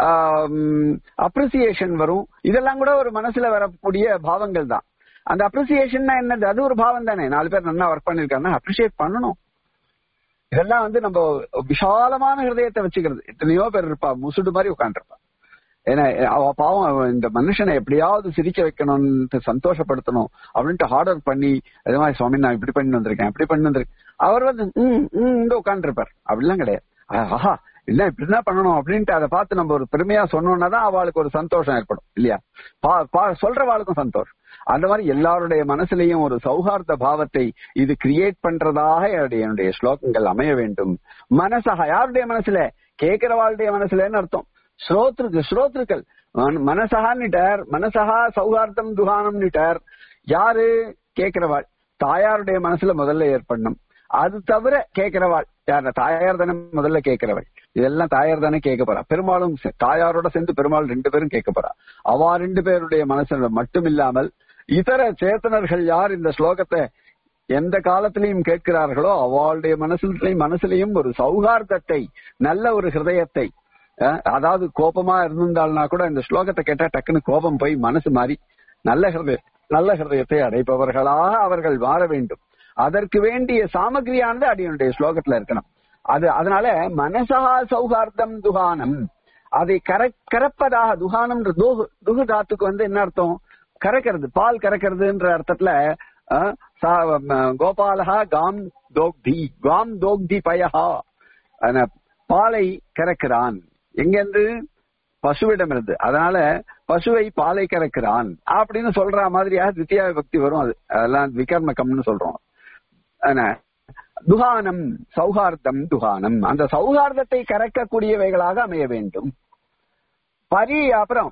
அப்ரிசியேஷன் வரும் இதெல்லாம் கூட ஒரு மனசுல வரக்கூடிய பாவங்கள் தான் அந்த அப்ரிசியேஷன் என்னது அது ஒரு பாவம் தானே நாலு பேர் நல்லா ஒர்க் பண்ணிருக்காங்கன்னா அப்ரிசியேட் பண்ணணும் இதெல்லாம் வந்து நம்ம விஷாலமான ஹிருதயத்தை வச்சுக்கிறது எத்தனையோ பேர் இருப்பா முசுடு மாதிரி உட்காந்துருப்பா ஏன்னா அவ பாவம் இந்த மனுஷனை எப்படியாவது சிரிக்க வைக்கணும்னு சந்தோஷப்படுத்தணும் அப்படின்ட்டு ஆர்டர் பண்ணி அது மாதிரி சுவாமி நான் இப்படி பண்ணி வந்திருக்கேன் இப்படி பண்ணி வந்திருக்கேன் அவர் வந்து ம் இங்க உட்காந்துருப்பார் அப்படிலாம் கிடையாது ஆஹா இல்ல இப்படிதான் பண்ணணும் அப்படின்ட்டு அதை பார்த்து நம்ம ஒரு பெருமையா சொன்னோம்னா தான் அவளுக்கு ஒரு சந்தோஷம் ஏற்படும் இல்லையா சொல்றவாளுக்கும் சந்தோஷம் அந்த மாதிரி எல்லாருடைய மனசுலயும் ஒரு சௌஹார்த பாவத்தை இது கிரியேட் பண்றதாக என்னுடைய ஸ்லோகங்கள் அமைய வேண்டும் மனசக யாருடைய மனசுல கேட்கிறவாளுடைய மனசுலன்னு அர்த்தம் ஸ்ரோத்ருக்கு ஸ்ரோத்ருக்கள் மனசகான்னுட்டார் மனசகா சௌஹார்த்தம் துகானம்னுட்டார் யாரு கேட்கிறவாள் தாயாருடைய மனசுல முதல்ல ஏற்படணும் அது தவிர கேட்கிறவாள் யார் தாயார் தானே முதல்ல கேட்கிறவள் இதெல்லாம் தாயார் தானே கேட்க போறா பெரும்பாலும் தாயாரோட சேர்ந்து பெருமாள் ரெண்டு பேரும் கேட்க போறா அவா ரெண்டு பேருடைய மனசுல மட்டும் இல்லாமல் இதர சேத்தனர்கள் யார் இந்த ஸ்லோகத்தை எந்த காலத்திலையும் கேட்கிறார்களோ அவளுடைய மனசுலையும் மனசுலையும் ஒரு சௌகார்தத்தை நல்ல ஒரு ஹிருதயத்தை அதாவது கோபமா இருந்திருந்தாள்னா கூட இந்த ஸ்லோகத்தை கேட்டா டக்குன்னு கோபம் போய் மனசு மாறி நல்ல ஹிருதய நல்ல ஹிருதயத்தை அடைப்பவர்களாக அவர்கள் மாற வேண்டும் அதற்கு வேண்டிய சாமகிரியானது அடியனுடைய ஸ்லோகத்துல இருக்கணும் அது அதனால மனசா சௌகார்த்தம் துகானம் அதை கர கரப்பதாக துகானம் துகு தாத்துக்கு வந்து என்ன அர்த்தம் கறக்கிறது பால் கறக்கிறதுன்ற அர்த்தத்துல கோபாலகா காம் தோக்தி காம் தோக்தி பயஹா பாலை கறக்கிறான் எங்கிருந்து பசுவிடம் இருந்து அதனால பசுவை பாலை கறக்கிறான் அப்படின்னு சொல்ற மாதிரியா தித்தியா பக்தி வரும் அது அதெல்லாம் விகர்மகம்னு சொல்றோம் துகானம் சௌஹார்த்தம் துகானம் அந்த சௌஹார்தத்தை கறக்கக்கூடியவைகளாக அமைய வேண்டும் பரி அப்புறம்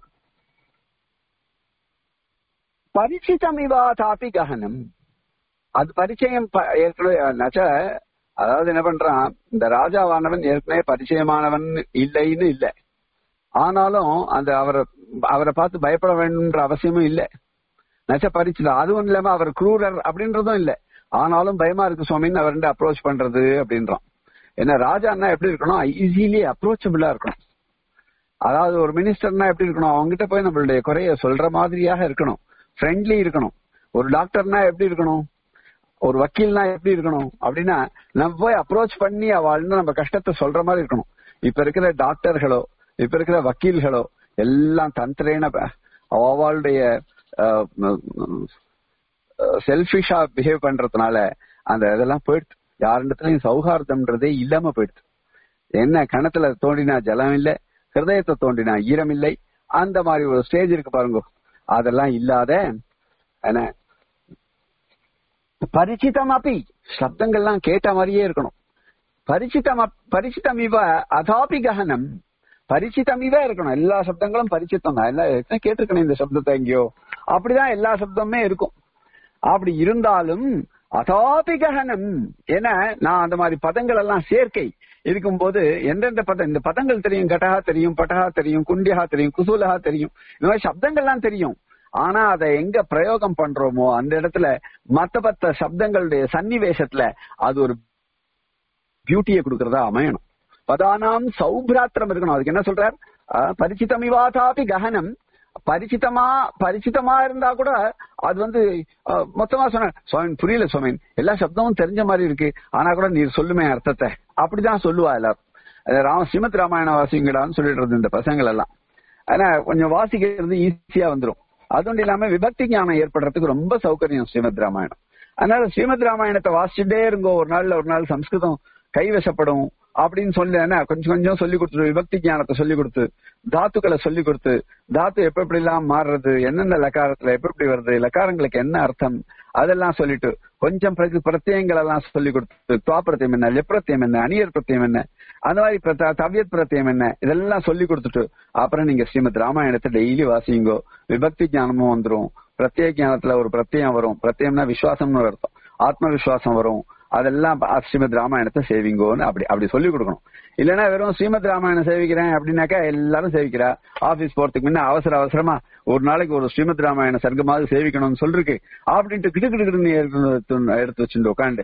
பரிச்சிதம் இவா தாப்பி ககனம் அது பரிச்சயம் ஏற்கனவே நச்ச அதாவது என்ன பண்றான் இந்த ராஜாவானவன் ஏற்கனவே பரிச்சயமானவன் இல்லைன்னு இல்ல ஆனாலும் அந்த அவரை அவரை பார்த்து பயப்பட வேண்டும்ன்ற அவசியமும் இல்ல நச்ச பரிச்சிதம் அதுவும் இல்லாம அவர் குரூரர் அப்படின்றதும் இல்ல ஆனாலும் பயமா இருக்கு சுவாமின்னு அவர் அப்ரோச் பண்றது அப்படின்றான் ஏன்னா ராஜான்னா எப்படி இருக்கணும் ஈஸிலி அப்ரோச்சபிளா இருக்கணும் அதாவது ஒரு மினிஸ்டர்னா எப்படி இருக்கணும் அவங்ககிட்ட போய் நம்மளுடைய குறைய சொல்ற மாதிரியாக இருக்கணும் ஃப்ரெண்ட்லி இருக்கணும் ஒரு டாக்டர்னா எப்படி இருக்கணும் ஒரு வக்கீல்னா எப்படி இருக்கணும் அப்படின்னா நம்ம போய் அப்ரோச் பண்ணி அவள்னு நம்ம கஷ்டத்தை சொல்ற மாதிரி இருக்கணும் இப்ப இருக்கிற டாக்டர்களோ இப்ப இருக்கிற வக்கீல்களோ எல்லாம் தந்திரேன அவளுடைய செல்பிஷா பிஹேவ் பண்றதுனால அந்த இதெல்லாம் போயிடுது யாருன்றதுலயும் சௌஹார்தம்ன்றதே இல்லாம போயிடுது என்ன கணத்துல தோண்டினா ஜலம் இல்ல ஹிருதயத்தை தோண்டினா ஈரம் இல்லை அந்த மாதிரி ஒரு ஸ்டேஜ் இருக்கு பாருங்க அதெல்லாம் இல்லாத என்ன பரிச்சிதம் அப்பி சப்தங்கள்லாம் கேட்ட மாதிரியே இருக்கணும் பரிச்சிதம் பரிச்சிதம் இவ அதாபி ககனம் பரிச்சிதம் இவ இருக்கணும் எல்லா சப்தங்களும் பரிச்சித்தம் தான் எல்லாம் கேட்டிருக்கணும் இந்த சப்தத்தை எங்கேயோ அப்படிதான் எல்லா சப்தமுமே இருக்கும் அப்படி இருந்தாலும் அதாபி ககனம் ஏன்னா நான் அந்த மாதிரி பதங்கள் எல்லாம் சேர்க்கை இருக்கும்போது எந்தெந்த பதம் இந்த பதங்கள் தெரியும் கடகா தெரியும் பட்டகா தெரியும் குண்டியகா தெரியும் குசூலகா தெரியும் இந்த மாதிரி சப்தங்கள்லாம் தெரியும் ஆனா அதை எங்க பிரயோகம் பண்றோமோ அந்த இடத்துல மத்த மத்த சப்தங்களுடைய சன்னிவேசத்துல அது ஒரு பியூட்டியை கொடுக்கறதா அமையணும் பதானாம் சௌபிராத்திரம் இருக்கணும் அதுக்கு என்ன சொல்றார் பரிச்சிதமிவாதாபி ககனம் பரிச்சிதமா பரிச்சிதமா இருந்தா கூட அது வந்து மொத்தமா சொன்ன சுவாமி புரியல சுவாமி எல்லா சப்தமும் தெரிஞ்ச மாதிரி இருக்கு ஆனா கூட நீர் சொல்லுமே அர்த்தத்தை அப்படிதான் சொல்லுவா எல்லாரும் ராம ஸ்ரீமத் ராமாயண வாசிங்கடான்னு சொல்லிட்டு இந்த பசங்கள் எல்லாம் ஆனா கொஞ்சம் வாசிக்கிறது ஈஸியா வந்துடும் அதுவும் இல்லாம விபக்தி ஞானம் ஏற்படுறதுக்கு ரொம்ப சௌகரியம் ஸ்ரீமத் ராமாயணம் அதனால ஸ்ரீமத் ராமாயணத்தை வாசிச்சுட்டே இருங்கோ ஒரு நாள்ல ஒரு நாள் சம்ஸ்கிருதம் கைவசப்படும் அப்படின்னு சொல்லி கொஞ்சம் கொஞ்சம் சொல்லி கொடுத்து விபக்தி ஞானத்தை சொல்லி கொடுத்து தாத்துக்களை சொல்லி கொடுத்து தாத்து எப்ப எப்படி எல்லாம் மாறுறது என்னென்ன லக்காரத்துல எப்படி எப்படி வருது லக்காரங்களுக்கு என்ன அர்த்தம் அதெல்லாம் சொல்லிட்டு கொஞ்சம் பிறகு பிரத்யங்கள் எல்லாம் சொல்லி கொடுத்து துவாப்பிரத்தியம் என்ன லெப்ரத்தியம் என்ன அணியர் பிரத்தியம் என்ன அந்த மாதிரி பிரத்த- தவ்யத் பிரத்தியம் என்ன இதெல்லாம் சொல்லி கொடுத்துட்டு அப்புறம் நீங்க ஸ்ரீமத் ராமாயணத்தை டெய்லி வாசிங்கோ விபக்தி ஞானமும் வந்துரும் பிரத்யேக ஞானத்துல ஒரு பிரத்யம் வரும் பிரத்யம்னா விசுவாசம்னு ஒரு அர்த்தம் ஆத்ம விசுவாசம் வரும் அதெல்லாம் ப- ஸ்ரீமத் ராமாயணத்தை சேவிங்கோன்னு அப்படி அப்படி சொல்லி கொடுக்கணும் இல்லைன்னா வெறும் ஸ்ரீமத் ராமாயணம் சேவிக்கிறேன் அப்படின்னாக்கா எல்லாரும் சேவிக்கிறா ஆபீஸ் போறதுக்கு முன்ன அவசர அவசரமா ஒரு நாளைக்கு ஒரு ஸ்ரீமத் ராமாயண சர்க்கமாவது சேவிக்கணும்னு சொல்லிருக்கு அப்படின்ட்டு கிடு கிடு கிடுன்னு எடுத்து எடுத்து வச்சுட்டு உட்காந்து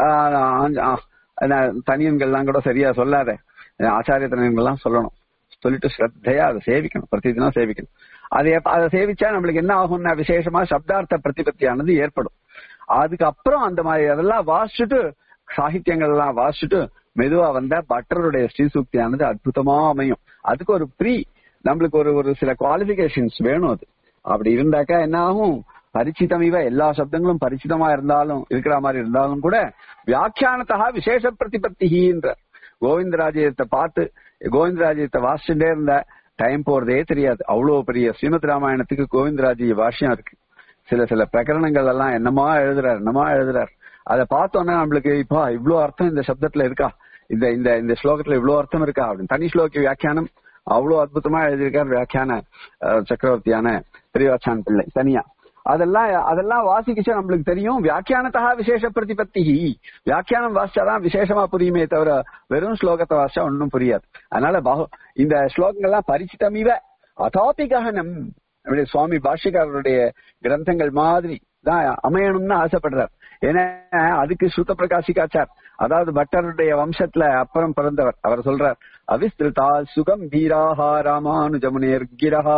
தனியன்கள்லாம் கூட சரியா சொல்லாத ஆச்சாரிய தனியன்கள்லாம் சொல்லணும் சொல்லிட்டு ஸ்ரத்தையா அதை சேவிக்கணும் பிரதிதினம் சேவிக்கணும் அது எப்ப- அதை சேவிச்சா நம்மளுக்கு என்ன ஆகும்னா விசேஷமா சப்தார்த்த பிரதிபத்தியானது ஏற்படும் அதுக்கப்புறம் அந்த மாதிரி அதெல்லாம் வாசிச்சுட்டு சாகித்யங்கள் எல்லாம் வாசிச்சுட்டு மெதுவா வந்தா பட்டருடைய ஸ்ரீசூக்தியானது அற்புதமா அமையும் அதுக்கு ஒரு ப்ரீ நம்மளுக்கு ஒரு ஒரு சில குவாலிபிகேஷன்ஸ் வேணும் அது அப்படி இருந்தாக்கா என்ன ஆகும் பரிச்சிதம் இவ எல்லா சப்தங்களும் பரிச்சிதமா இருந்தாலும் இருக்கிற மாதிரி இருந்தாலும் கூட வியாக்கியானத்தா விசேஷ பிரதிபத்தின்ற கோவிந்தராஜயத்தை பார்த்து கோவிந்தராஜயத்தை வாசிச்சுட்டே இருந்த டைம் போறதே தெரியாது அவ்வளவு பெரிய ஸ்ரீமத் ராமாயணத்துக்கு கோவிந்தராஜய பாஷ்யம் இருக்கு சில சில பிரகரணங்கள் எல்லாம் என்னமா எழுதுறார் என்னமா எழுதுறார் அதை பார்த்தோன்னா நம்மளுக்கு இப்போ இவ்ளோ அர்த்தம் இந்த சப்தத்துல இருக்கா இந்த இந்த இந்த ஸ்லோகத்துல இவ்ளோ அர்த்தம் இருக்கா அப்படின்னு தனி ஸ்லோக வியாக்கியானம் அவ்வளவு அற்புதமா எழுதியிருக்கார் வியாக்கியான அஹ், சக்கரவர்த்தியான பெரியவாச்சான் பிள்ளை தனியா அதெல்லாம் அதெல்லாம் வாசிக்கிச்சா நம்மளுக்கு தெரியும் வியாக்கியானத்தா விசேஷ பிரதிபத்தி வியாக்கியானம் வாசிச்சாதான் விசேஷமா புரியுமே தவிர வெறும் ஸ்லோகத்தை வாசிச்சா ஒன்றும் புரியாது அதனால பாஹு இந்த ஸ்லோகங்கள்லாம் பரிச்சிதமிவ அதாபி ககனம் நம்முடைய சுவாமி பாஷ்யக்காரருடைய கிரந்தங்கள் மாதிரி தான் அமையணும்னு ஆசைப்படுறார் ஏன்னா அதுக்கு சுத்த பிரகாசிக்காச்சார் அதாவது பட்டருடைய வம்சத்துல அப்புறம் பிறந்தவர் அவர் சொல்றார் அவிஸ்திருதா சுகம் வீராஹா ராமானுஜமுனேர் கிரஹா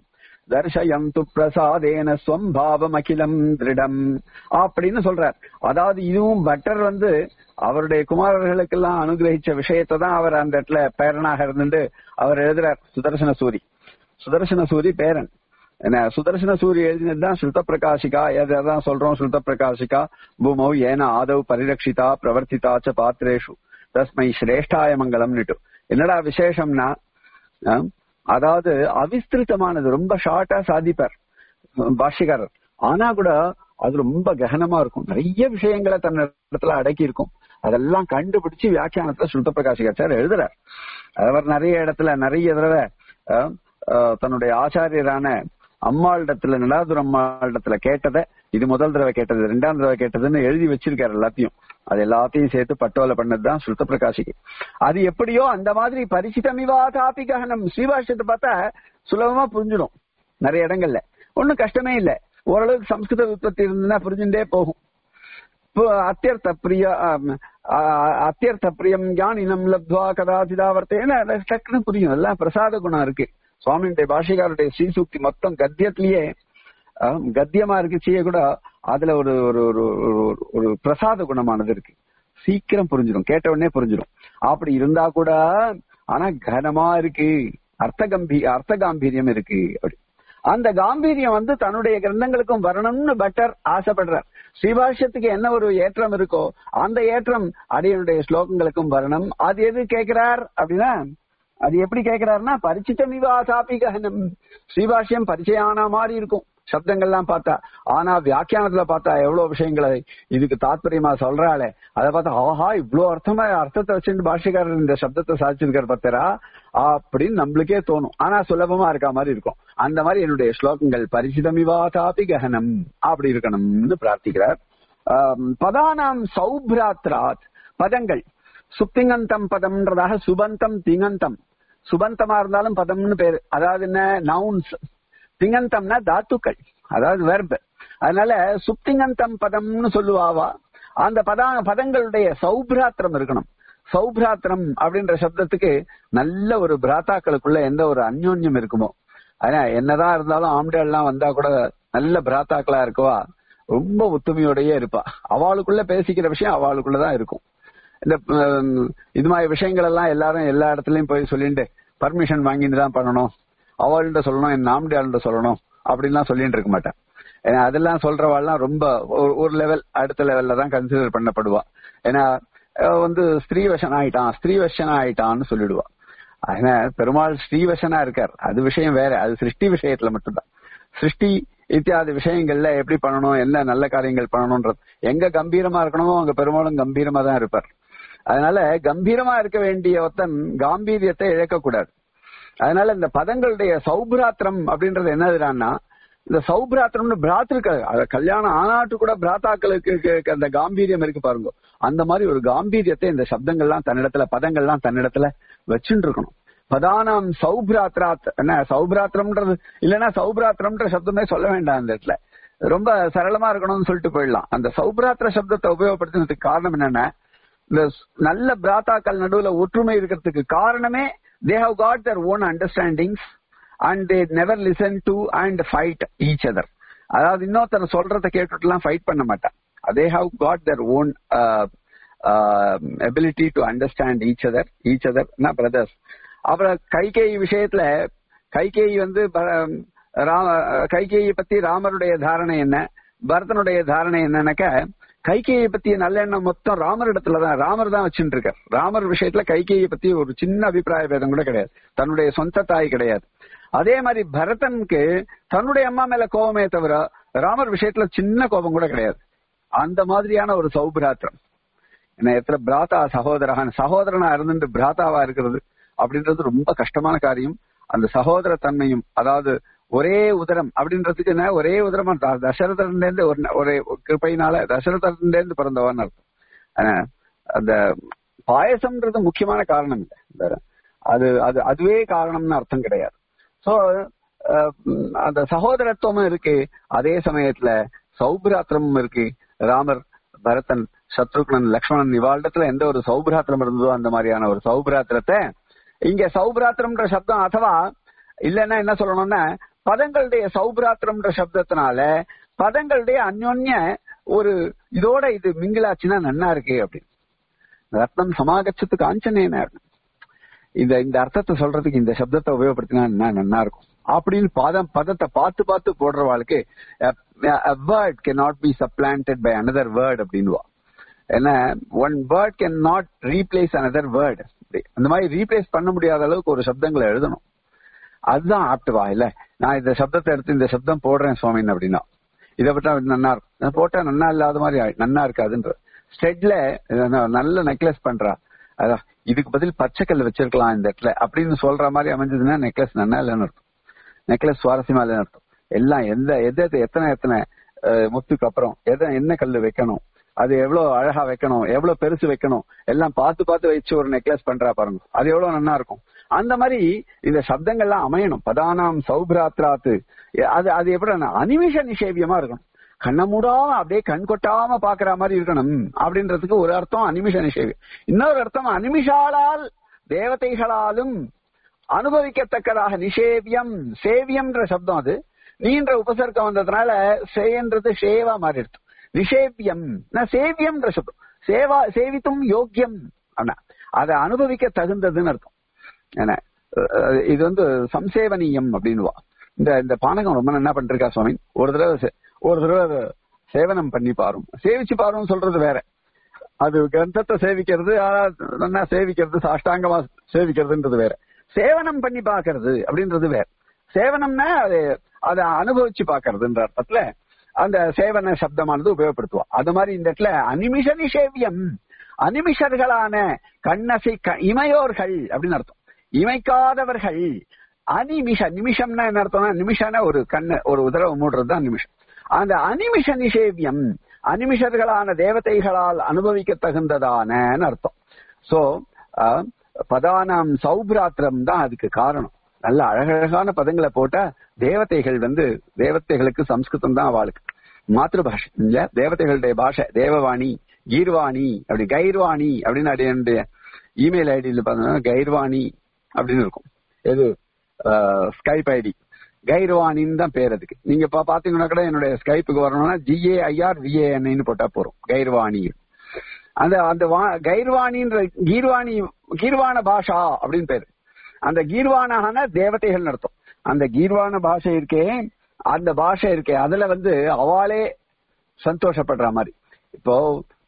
தர்ஷயந்து பிரசாதேன ஸ்வம்பாவம் அகிலம் திருடம் அப்படின்னு சொல்றார் அதாவது இதுவும் பட்டர் வந்து அவருடைய குமாரர்களுக்கெல்லாம் அனுகிரகிச்ச விஷயத்தை தான் அவர் அந்த இடத்துல பேரனாக இருந்துட்டு அவர் எழுதுறார் சுதர்சன சூரி சுதர்சன சூரி பேரன் என்ன சுதர்சன சூரி எழுதினதுதான் ஸ்ருத பிரகாசிகா எதான் சொல்றோம் ஸ்ருத பிரகாசிகா பூமௌ ஏன ஆதவ் பரிரட்சிதா பிரவர்த்திதாச்ச பாத்திரேஷு தஸ்மை சிரேஷ்டாய மங்கலம்னுட்டு என்னடா விசேஷம்னா அஹ், அதாவது அவிஸ்திருத்தமானது ரொம்ப ஷார்ட்டா சாதிப்பார் பாஷ்யக்காரர் ஆனா கூட அது ரொம்ப ககனமா இருக்கும் நிறைய விஷயங்களை தன் இடத்துல அடக்கி இருக்கும் அதெல்லாம் கண்டுபிடிச்சு வியாக்கியானத்துல சுத்த பிரகாசிகாச்சார் எழுதுறார் அவர் நிறைய இடத்துல நிறைய தடவை அஹ், அஹ், தன்னுடைய ஆச்சாரியரான அம்மாளிடத்துல நடாதுர அம்மாளிடத்துல கேட்டதை இது முதல் தடவை கேட்டது ரெண்டாம் தடவை கேட்டதுன்னு எழுதி வச்சிருக்காரு எல்லாத்தையும் அது எல்லாத்தையும் சேர்த்து பட்டோலை பண்ணதுதான் சுத்த பிரகாசிக்கு அது எப்படியோ அந்த மாதிரி பரிசிதமிவா தாபி ககனம் ஸ்ரீபாஷ்யத்தை பார்த்தா சுலபமா புரிஞ்சிடும் நிறைய இடங்கள்ல ஒண்ணும் கஷ்டமே இல்ல ஓரளவுக்கு சம்ஸ்கிருத உற்பத்தி இருந்ததுன்னா புரிஞ்சுட்டே போகும் இப்போ அத்தியர்த்த பிரிய ஆம், ஆ, அத்தியர்த்த பிரியம் ஞானினம் லப்துவா கதாதிதா வர்த்தேன டக்குன்னு புரியும் எல்லாம் பிரசாத குணம் இருக்கு சுவாமியுடைய பாஷைக்காரருடைய ஸ்ரீசூக்தி மொத்தம் கத்தியத்திலேயே ஆம், கத்தியமா இருக்குச்சியே கூட அதுல ஒரு ஒரு ஒரு ஒரு- ஒரு பிரசாத குணமானது இருக்கு சீக்கிரம் புரிஞ்சிடும் கேட்ட உடனே புரிஞ்சிடும் அப்படி இருந்தா கூட ஆனா கனமா இருக்கு அர்த்த கம்பீ அர்த்த காம்பீரியம் இருக்கு அப்படி அந்த காம்பீரியம் வந்து தன்னுடைய கிரந்தங்களுக்கும் வரணும்னு பட்டர் ஆசைப்படுறார் ஸ்ரீபாஷ்யத்துக்கு என்ன ஒரு ஏற்றம் இருக்கோ அந்த ஏற்றம் அடியனுடைய ஸ்லோகங்களுக்கும் வரணும் அது எது கேட்கிறார் அப்படின்னா அது எப்படி கேட்கிறாருன்னா பரிச்சித்தம் விவாசாபி ககனம் ஸ்ரீபாஷ்யம் பரிச்சயானா மாதிரி இருக்கும் சப்தங்கள்லாம் பார்த்தா ஆனா வியாக்கியானத்துல பார்த்தா எவ்வளவு விஷயங்களை இதுக்கு தாத்பரியமா சொல்றாளே அதை பார்த்தா ஆஹா இவ்வளவு அர்த்தமா அர்த்தத்தை வச்சுட்டு பாஷ்யக்காரர் இந்த சப்தத்தை சாதிச்சிருக்காரு பார்த்தரா அப்படின்னு நம்மளுக்கே தோணும் ஆனா சுலபமா இருக்க மாதிரி இருக்கும் அந்த மாதிரி என்னுடைய ஸ்லோகங்கள் பரிசிதமிவாதாபி ககனம் அப்படி இருக்கணும்னு பிரார்த்திக்கிறார் ஆம், பதானாம் சௌப்ராத்ராத் பதங்கள் சுப்திங்கந்தம் பதம்ன்றதாக சுபந்தம் திங்கந்தம் சுபந்தமா இருந்தாலும் பதம்னு பேரு அதாவது என்ன நவுன்ஸ் திங்கந்தம்னா தாத்துக்கள் அதாவது வெர்ப் அதனால சுப்திங்கந்தம் பதம்னு சொல்லுவாவா அந்த பதா பதங்களுடைய சௌப்ராத்திரம் இருக்கணும் சௌப்ராத்திரம் அப்படின்ற சப்தத்துக்கு நல்ல ஒரு பிராத்தாக்களுக்குள்ள எந்த ஒரு அந்யோன்யம் இருக்குமோ ஆனா என்னதான் இருந்தாலும் ஆம்டெல்லாம் வந்தா கூட நல்ல பிராத்தாக்களா இருக்கவா ரொம்ப ஒத்துமையோடயே இருப்பா அவளுக்குள்ள பேசிக்கிற விஷயம் அவளுக்குள்ளதான் இருக்கும் இந்த ஹம், இது மாதிரி விஷயங்கள் எல்லாம் எல்லாரும் எல்லா இடத்துலயும் போய் சொல்லிட்டு பர்மிஷன் வாங்கிட்டு தான் பண்ணணும் அவள்கிட்ட சொல்லணும் என் நாம்டியாள்கிட்ட சொல்லணும் அப்படின்லாம் சொல்லிட்டு இருக்க மாட்டேன் ஏன்னா அதெல்லாம் சொல்றவாள்லாம் ரொம்ப ஒரு- ஒரு லெவல் அடுத்த லெவல்ல தான் கன்சிடர் பண்ணப்படுவா ஏன்னா அஹ், வந்து ஸ்திரீவசன் ஆயிட்டான் ஸ்திரீவசன் ஆயிட்டான்னு சொல்லிடுவா அதனால பெருமாள் ஸ்ரீவசனா இருக்கார் அது விஷயம் வேற அது சிருஷ்டி விஷயத்துல மட்டும்தான் சிருஷ்டி இத்தியாதி விஷயங்கள்ல எப்படி பண்ணணும் என்ன நல்ல காரியங்கள் பண்ணணும்ன்றது எங்க கம்பீரமா இருக்கணுமோ அங்க பெருமாளும் கம்பீரமா தான் இருப்பார் அதனால கம்பீரமா இருக்க வேண்டிய ஒருத்தன் காம்பீரியத்தை இழக்கக்கூடாது அதனால இந்த பதங்களுடைய சௌபிராத்திரம் அப்படின்றது என்னதுடான்னா இந்த சௌபிராத்திரம்னு பிராத்திருக்கள் அது கல்யாணம் ஆனாட்டு கூட பிராத்தாக்களுக்கு கு- கு- அந்த காம்பீரியம் இருக்கு பாருங்க அந்த மாதிரி ஒரு காம்பீரியத்தை இந்த சப்தங்கள்லாம் தன்னிடத்துல பதங்கள்லாம் தன்னிடத்துல வச்சுட்டு இருக்கணும் பதானாம் சௌபிராத்ராத் என்ன சௌபிராத்திரம்ன்றது இல்லைன்னா சௌபிராத்திரம்ன்ற சப்தமே சொல்ல வேண்டாம் அந்த இடத்துல ரொம்ப சரளமா இருக்கணும்னு சொல்லிட்டு போயிடலாம் அந்த சௌபிராத்திர சப்தத்தை உபயோகப்படுத்துறதுக்கு காரணம் என்னன்னா இந்த ஸ்- நல்ல பிராத்தாக்கள் நடுவுல ஒற்றுமை இருக்கிறதுக்கு காரணமே they have got their own understandings and they never listen to and fight each other அதாவது இன்னொருத்தர் சொல்றத கேட்டுட்டுலாம் ஃபைட் பண்ண மாட்டான் they have got their own ability to understand each other each other brothers அப்புறம் கைகேயி விஷயத்துல கைகேயி வந்து ப- ராம கைகேயி பத்தி ராமருடைய தாரணை என்ன பரதனுடைய தாரணை என்னன்னாக்க கைகேயை பத்தி நல்ல எண்ணம் மொத்தம் ராமர் இடத்துல தான் ராமர் தான் வச்சுட்டு இருக்கார் ராமர் விஷயத்துல கைகேயை பத்தி ஒரு சின்ன அபிப்பிராய பேதம் கூட கிடையாது தன்னுடைய சொந்த தாய் கிடையாது அதே மாதிரி பரதனுக்கு தன்னுடைய அம்மா மேல கோபமே தவிர ராமர் விஷயத்துல சின்ன கோபம் கூட கிடையாது அந்த மாதிரியான ஒரு சௌபிராத்திரம் என்ன எத்தனை பிராத்தா சகோதரன் சகோதரனா இருந்துட்டு பிராத்தாவா இருக்கிறது அப்படின்றது ரொம்ப கஷ்டமான காரியம் அந்த சகோதர தன்மையும் அதாவது ஒரே உதரம் அப்படின்றதுக்கு என்ன ஒரே உதரமா த- தசரதன்ல இருந்து ஒரு ஒரே கிருப்பையினால தசரதன்ல இருந்து பிறந்தவன் அர்த்தம் ஆனா, அந்த பாயசம்ன்றது முக்கியமான காரணம் இல்லை இந்த அது அது அதுவே காரணம்னு அர்த்தம் கிடையாது சோ அந்த சகோதரத்துவமும் இருக்கு அதே சமயத்துல சௌபிராத்திரமும் இருக்கு ராமர் பரதன் சத்ருக்னன் லக்ஷ்மணன் இவாழ்டத்துல எந்த ஒரு சௌபிராத்திரம் இருந்ததோ அந்த மாதிரியான ஒரு சௌபிராத்திரத்தை இங்க சௌபிராத்திரம்ன்ற சப்தம் அதுவா இல்லைன்னா என்ன சொல்லணும்னா பதங்களுடைய சௌபிராத்திரம்ன்ற சப்தத்தினால பதங்களுடைய அந்யோன்ய ஒரு இதோட இது மிங்கிலாச்சுன்னா நன்னா இருக்கு அப்படின்னு ரத்னம் சமாகச்சத்து காஞ்சனேன இந்த இந்த அர்த்தத்தை சொல்றதுக்கு இந்த சப்தத்தை உபயோகப்படுத்தினா என்ன நன்னா இருக்கும் அப்படின்னு பதம் பதத்தை பார்த்து பார்த்து போடுறவாளுக்கு word can not be supplanted by another word அப்படின்வா ஏன்னா one word can not replace another word அந்த மாதிரி ரீப்ளேஸ் பண்ண முடியாத அளவுக்கு ஒரு சப்தங்களை எழுதணும் அதுதான் ஆப்டுவா இல்ல நான் இந்த சப்தத்தை எடுத்து இந்த சப்தம் போடுறேன் சுவாமின் அப்படின்னா இதை விட்டா நன்னா இருக்கும் நான் போட்டா நன்னா இல்லாத மாதிரி ஆயி- நன்னா இருக்காதுன்ற ஸ்டெட்ல நல்ல நெக்லஸ் பண்றா அதான் இதுக்கு பதில் பச்சைக்கல் வச்சிருக்கலாம் இந்த இடத்துல அப்படின்னு சொல்ற மாதிரி அமைஞ்சதுன்னா நெக்லஸ் நன்னா இல்லைன்னு அர்த்தம் நெக்லஸ் சுவாரஸ்யமா இல்லைன்னு அர்த்தம் எல்லாம் எந்த எது எது எத்தனை எத்தனை அஹ், முத்துக்கு அப்புறம் எதை என்ன கல்லு வைக்கணும் அது எவ்வளவு அழகா வைக்கணும் எவ்வளவு பெருசு வைக்கணும் எல்லாம் பார்த்து பார்த்து வச்சு ஒரு நெக்லஸ் பண்றா பாருங்க அது எவ்வளவு நன்னா இருக்கும் அந்த மாதிரி இந்த சப்தங்கள்லாம் அமையணும் பதானாம் சௌபிராத்ராத்து அது அது எப்படி அனிமிஷ நிஷேவியமா இருக்கணும் கண்ணை மூடாம அப்படியே கண் கொட்டாம பாக்குற மாதிரி இருக்கணும் அப்படின்றதுக்கு ஒரு அர்த்தம் அனிமிஷ நிஷேவியம் இன்னொரு அர்த்தம் அனிமிஷாலால் தேவதைகளாலும் அனுபவிக்கத்தக்கதாக நிஷேவியம் சேவியம்ன்ற சப்தம் அது நீன்ற உபசர்க்கம் வந்ததுனால சேன்றது ஷேவா மாறிடுது நிஷேவியம் நான் சேவியம்ன்ற சப்தம் சேவா சேவித்தும் யோக்கியம் ஆனா அதை அனுபவிக்க தகுந்ததுன்னு அர்த்தம் என்ன அஹ் இது வந்து சம்சேவனீயம் அப்படின்னுவா இந்த இந்த பானகம் ரொம்ப என்ன பண்ணிருக்கா சுவாமி ஒரு தடவை சே- ஒரு தடவை அதை சேவனம் பண்ணி பாரும் சேவிச்சு பாரும் சொல்றது வேற அது கிரந்தத்தை சேவிக்கிறது ஆனா, நல்லா சேவிக்கிறது சாஷ்டாங்கமா சேவிக்கிறதுன்றது வேற சேவனம் பண்ணி பாக்குறது அப்படின்றது வேற சேவனம்னா அது அதை அனுபவிச்சு பாக்குறதுன்ற அர்த்தத்துல அந்த சேவன சப்தமானது உபயோகப்படுத்துவோம் அது மாதிரி இந்த இடத்துல அனிமிஷ நிஷேவியம் அனிமிஷர்களான கண்ணசை க- இமையோர்கள் அப்படின்னு அர்த்தம் இமைக்காதவர்கள் அனிமிஷ நிமிஷம்னா என்ன அர்த்தம்னா நிமிஷம்னா ஒரு கண்ணு ஒரு உதரவு மூடுறது தான் நிமிஷம் அந்த அனிமிஷ நிஷேவியம் அனிமிஷர்களான தேவதைகளால் அனுபவிக்க தகுந்ததான அர்த்தம் சோ பதானாம் சௌபிராத்திரம் தான் அதுக்கு காரணம் நல்ல அழகழகான பதங்களை போட்டா தேவதைகள் வந்து தேவதைகளுக்கு சம்ஸ்கிருதம் தான் அவளுக்கு மாத்திருபாஷை இல்ல தேவதைகளுடைய பாஷை தேவவாணி கீர்வாணி அப்படி கைர்வாணி அப்படின்னு அப்படி என்னுடைய இமெயில் ஐடியில பார்த்தோம்னா கைர்வாணி அப்படின்னு இருக்கும் எது ஸ்கைப் ஐடி கைர்வாணின்னு தான் பேர் அதுக்கு நீங்க பா- பாத்தீங்கன்னா கூட என்னுடைய ஸ்கைப்புக்கு வரணும்னா ஜிஏஐஆர் விஏஎன்ஐன்னு போட்டா போறோம் கைர்வாணி அந்த அந்த வா- கைர்வாணின்ற கீர்வாணி கீர்வான பாஷா அப்படின்னு பேரு அந்த கீர்வானான தேவதைகள் அர்த்தம் அந்த கீர்வான பாஷை இருக்கே அந்த பாஷை இருக்கே அதுல வந்து அவளே சந்தோஷப்படுற மாதிரி இப்போ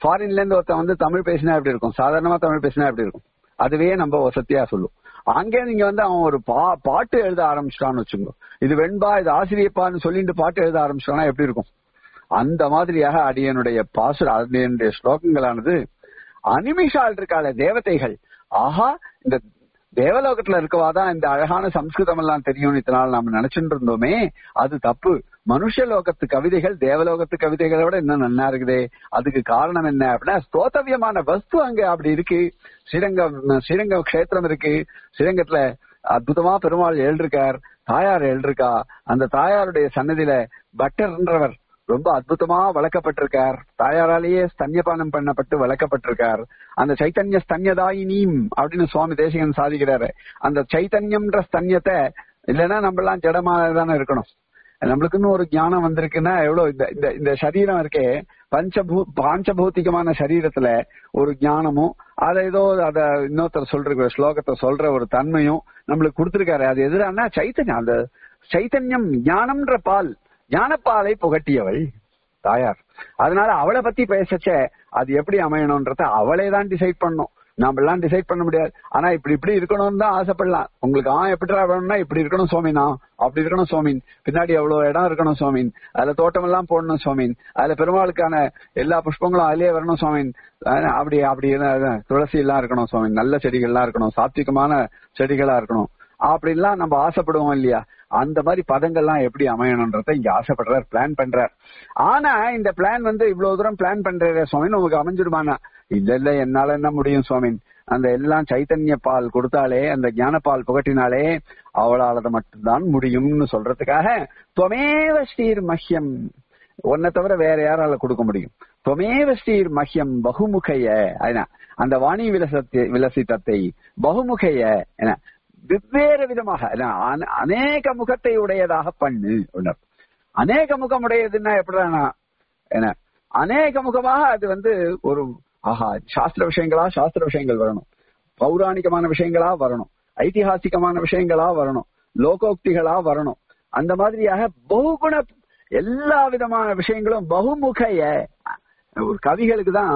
ஃபாரின்ல இருந்து ஒருத்தன் வந்து தமிழ் பேசினா எப்படி இருக்கும் சாதாரணமா தமிழ் பேசினா எப்படி இருக்கும் அதுவே நம்ம வசதியா சொல்லும் அங்கே நீங்க வந்து அவன் ஒரு பா பாட்டு எழுத ஆரம்பிச்சிட்டான்னு வச்சுக்கோ இது வெண்பா இது ஆசிரியப்பான்னு சொல்லிட்டு பாட்டு எழுத ஆரம்பிச்சிட்டானா எப்படி இருக்கும் அந்த மாதிரியாக அடியனுடைய பாசு அடியனுடைய ஸ்லோகங்களானது அனிமிஷால் இருக்காள தேவதைகள் ஆஹா இந்த தேவலோகத்துல இருக்கவாதான் இந்த அழகான சம்ஸ்கிருதம் எல்லாம் தெரியும் இத்தனால நாம நினைச்சுட்டு இருந்தோமே அது தப்பு மனுஷ லோகத்து கவிதைகள் தேவலோகத்து கவிதைகளை விட இன்னும் நல்லா இருக்குதே அதுக்கு காரணம் என்ன அப்படின்னா ஸ்தோத்தவியமான வஸ்து அங்க அப்படி இருக்கு ஸ்ரீரங்கம் ஸ்ரீரங்கம் கஷேத்திரம் இருக்கு ஸ்ரீரங்கத்துல அற்புதமா பெருமாள் எழுதிருக்கார் தாயார் எழுதிருக்கா அந்த தாயாருடைய சன்னதியில பட்டர்ன்றவர் ரொம்ப அற்புதமா வளர்க்கப்பட்டிருக்கார் தாயாராலேயே ஸ்தன்யபானம் பண்ணப்பட்டு வளர்க்கப்பட்டிருக்கார் அந்த சைத்தன்ய ஸ்தன்யதாயினீம் அப்படின்னு சுவாமி தேசிகன் சாதிக்கிறாரு அந்த சைத்தன்யம்ன்ற ஸ்தன்யத்தை இல்லைன்னா நம்ம எல்லாம் ஜடமானதானே இருக்கணும் நம்மளுக்குன்னு ஒரு ஞானம் வந்திருக்குன்னா எவ்வளவு இந்த இந்த இந்த சரீரம் இருக்கே பஞ்சபூ பாஞ்சபௌத்திகமான சரீரத்துல ஒரு ஞானமும் அதை ஏதோ அத இன்னொருத்தர் சொல்ற ஸ்லோகத்தை சொல்ற ஒரு தன்மையும் நம்மளுக்கு கொடுத்திருக்காரு அது எதிரானா சைத்தன்யம் அந்த சைத்தன்யம் ஞானம்ன்ற பால் ஞானப்பாலை புகட்டியவள் தாயார் அதனால அவளை பத்தி பேசச்ச அது எப்படி அமையணும்ன்றத அவளே தான் டிசைட் பண்ணும் நாம எல்லாம் டிசைட் பண்ண முடியாது ஆனா இப்படி இப்படி இருக்கணும்னு தான் ஆசைப்படலாம் உங்களுக்கு ஆ எப்படிடா வேணும்னா இப்படி இருக்கணும் சுவாமினா அப்படி இருக்கணும் சுவாமின் பின்னாடி எவ்வளவு இடம் இருக்கணும் சுவாமின் அதுல தோட்டம் எல்லாம் போடணும் சுவாமின் அதுல பெருமாளுக்கான எல்லா புஷ்பங்களும் அதுலயே வரணும் சுவாமின் அப்படி அப்படி துளசி எல்லாம் இருக்கணும் சுவாமின் நல்ல செடிகள்லாம் இருக்கணும் சாத்விகமான செடிகளா இருக்கணும் அப்படின்லாம் நம்ம ஆசைப்படுவோம் இல்லையா அந்த மாதிரி பதங்கள்லாம் எப்படி அமையணும்ன்றத இங்க ஆசைப்படுறார் பிளான் பண்றார் ஆனா இந்த பிளான் வந்து இவ்வளவு தூரம் பிளான் பண்ற சுவாமின் உங்களுக்கு அமைஞ்சிருமானா இல்ல இல்ல என்னால என்ன முடியும் சுவாமின் அந்த எல்லாம் சைத்தன்ய பால் கொடுத்தாலே அந்த ஞான பால் புகட்டினாலே அவளால் அதை மட்டும்தான் முடியும்னு சொல்றதுக்காக துவமேவ ஸ்ரீர் மஹ்யம் உன்னை தவிர வேற யாரால கொடுக்க முடியும் துவமேவ ஸ்ரீர் மஹ்யம் பகுமுகைய அந்த வாணி விலசத்தை விலசித்தத்தை பகுமுகைய என வெவ்வேறு விதமாக அநேக முகத்தை உடையதாக பண்ணு அநேக முகம் உடையதுன்னா எப்படின்னா என்ன அநேக முகமாக அது வந்து ஒரு ஆஹா சாஸ்திர விஷயங்களா சாஸ்திர விஷயங்கள் வரணும் பௌராணிகமான விஷயங்களா வரணும் ஐதிஹாசிகமான விஷயங்களா வரணும் லோகோக்திகளா வரணும் அந்த மாதிரியாக பகுகுண எல்லா விதமான விஷயங்களும் பகுமுகைய ஒரு கவிகளுக்கு தான்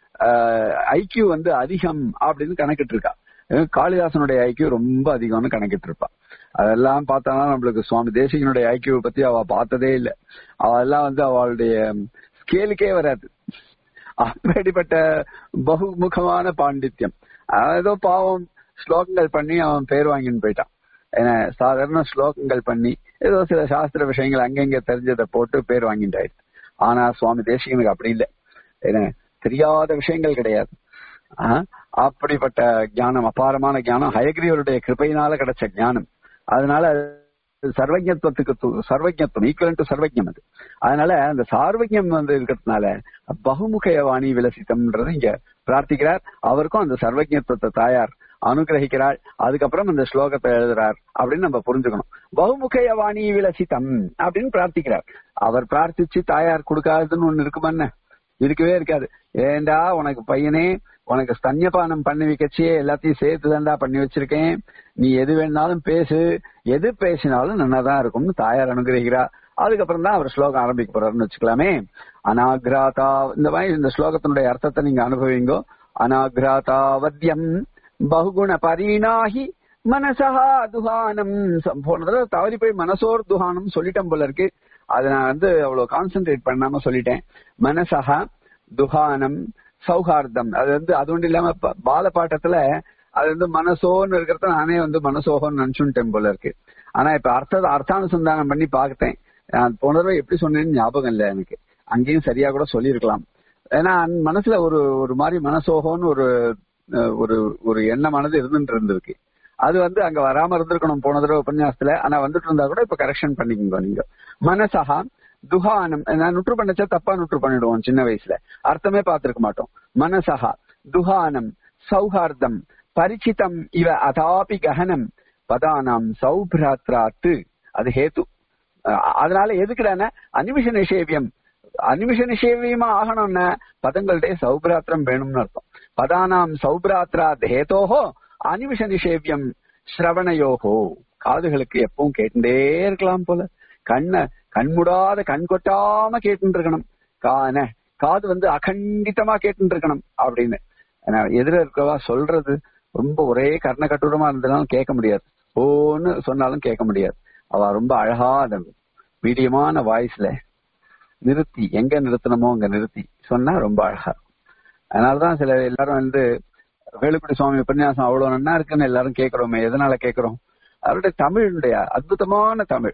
ஐக்கியூ வந்து அதிகம் அப்படின்னு கணக்கிட்டு இருக்கா காளிதாசனுடைய ஐக்கியூ ரொம்ப அதிகம்னு கணக்கிட்டு இருப்பா அதெல்லாம் பார்த்தானா நம்மளுக்கு சுவாமி தேசிகனுடைய ஐக்கியூவை பத்தி அவ பார்த்ததே இல்லை அவெல்லாம் வந்து அவளுடைய ஸ்கேலுக்கே வராது அப்படிப்பட்ட பகுமுகமான பாண்டித்யம் ஏதோ பாவம் ஸ்லோகங்கள் பண்ணி அவன் பேர் வாங்கின்னு போயிட்டான் ஏன்னா சாதாரண ஸ்லோகங்கள் பண்ணி ஏதோ சில சாஸ்திர விஷயங்கள் அங்கங்க தெரிஞ்சதை போட்டு பேர் வாங்கிட்டாயிடுச்சு ஆனா சுவாமி தேசிகனுக்கு அப்படி இல்லை ஏன்னா தெரியாத விஷயங்கள் கிடையாது அப்படிப்பட்ட ஞானம் அபாரமான ஞானம் ஹயக்ரீவருடைய கிருப்பையினால கிடைச்ச ஞானம் அதனால சர்வஜத்துவத்துக்கு சர்வஜத்துவம் ஈக்குவல் டு சர்வஜம் அது அதனால அந்த சார்வஜம் வந்து இருக்கிறதுனால பகுமுக வாணி விலசித்தம்ன்றது இங்க பிரார்த்திக்கிறார் அவருக்கும் அந்த சர்வஜத்துவத்தை தாயார் அனுகிரகிக்கிறாள் அதுக்கப்புறம் அந்த ஸ்லோகத்தை எழுதுறார் அப்படின்னு நம்ம புரிஞ்சுக்கணும் பகுமுக வாணி விலசித்தம் அப்படின்னு பிரார்த்திக்கிறார் அவர் பிரார்த்திச்சு தாயார் கொடுக்காதுன்னு ஒண்ணு இருக்குமா இருக்கவே இருக்காது ஏண்டா உனக்கு பையனே உனக்கு ஸ்தன்யபானம் பண்ணி வைக்கச்சே எல்லாத்தையும் சேர்த்து தாண்டா பண்ணி வச்சிருக்கேன் நீ எது வேணாலும் பேசு எது பேசினாலும் நன்னாதான் இருக்கும்னு தாயார் அனுகிரகிக்கிறா அதுக்கப்புறம் தான் அவர் ஸ்லோகம் ஆரம்பிக்க போறாருன்னு வச்சுக்கலாமே அனாகிராதா இந்த மாதிரி இந்த ஸ்லோகத்தினுடைய அர்த்தத்தை நீங்க அனுபவிங்கோ அனாகிராதா வத்தியம் பகுகுண பரீணாகி மனசா துகானம் போன தடவை தவறி போய் மனசோர் துகானம் சொல்லிட்டேன் போல இருக்கு அதை நான் வந்து அவ்வளவு கான்சென்ட்ரேட் பண்ணாம சொல்லிட்டேன் மனசா துகானம் சௌஹார்தம் அது வந்து அது ஒன்றும் இல்லாம பாலபாட்டத்துல அது வந்து மனசோன்னு இருக்கிறத நானே வந்து மனசோகம்னு நினைச்சுட்டேன் போல இருக்கு ஆனா இப்ப அர்த்த அர்த்தானுசந்தானம் பண்ணி பார்த்தேன் நான் போன தடவை எப்படி சொன்னேன்னு ஞாபகம் இல்லை எனக்கு அங்கேயும் சரியா கூட சொல்லியிருக்கலாம் ஏன்னா மனசுல ஒரு ஒரு மாதிரி மனசோகம்னு ஒரு ஒரு ஒரு எண்ணமானது இருந்துட்டு இருந்திருக்கு அது வந்து அங்க வராம இருந்திருக்கணும் போன தடவை உபன்யாசத்துல ஆனா வந்துட்டு இருந்தா கூட இப்ப கரெக்ஷன் பண்ணிக்கோங்க நீங்க மனசகா துஹானம் நான் நுற்று பண்ணச்சா தப்பா நுற்று பண்ணிடுவோம் சின்ன வயசுல அர்த்தமே பார்த்திருக்க மாட்டோம் மனசகா துஹானம் சௌஹார்தம் பரிச்சிதம் இவ அதாபி ககனம் பதானாம் சௌபிராத்ராத்து அது ஹேத்து அதனால எதுக்குடான அனிமிஷ நிஷேவியம் அனிமிஷ நிஷேவியமா ஆகணும்னா பதங்களுடைய சௌபிராத்திரம் வேணும்னு அர்த்தம் பதானாம் சௌபிராத்ராத் ஹேதோஹோ அனிமிஷ நிஷேவியம் ஸ்ரவணயோகோ காதுகளுக்கு எப்பவும் கேட்டுட்டே இருக்கலாம் போல கண்ண கண்முடாத கண் கொட்டாம கேட்டு இருக்கணும் கான காது வந்து அகண்டிதமா கேட்டு இருக்கணும் அப்படின்னு ஏன்னா எதிர இருக்கவா சொல்றது ரொம்ப ஒரே கர்ண கட்டுரமா இருந்தாலும் கேட்க முடியாது ஓன்னு சொன்னாலும் கேட்க முடியாது அவ ரொம்ப அழகா அந்த மீடியமான வாய்ஸ்ல நிறுத்தி எங்க நிறுத்தணுமோ அங்க நிறுத்தி சொன்னா ரொம்ப அழகா அதனாலதான் சில எல்லாரும் வந்து வேலுக்குடி சுவாமி உபன்யாசம் அவ்வளவு நன்னா இருக்குன்னு எல்லாரும் கேட்கிறோமே எதனால கேட்கிறோம் அவருடைய தமிழுடைய அற்புதமான தமிழ்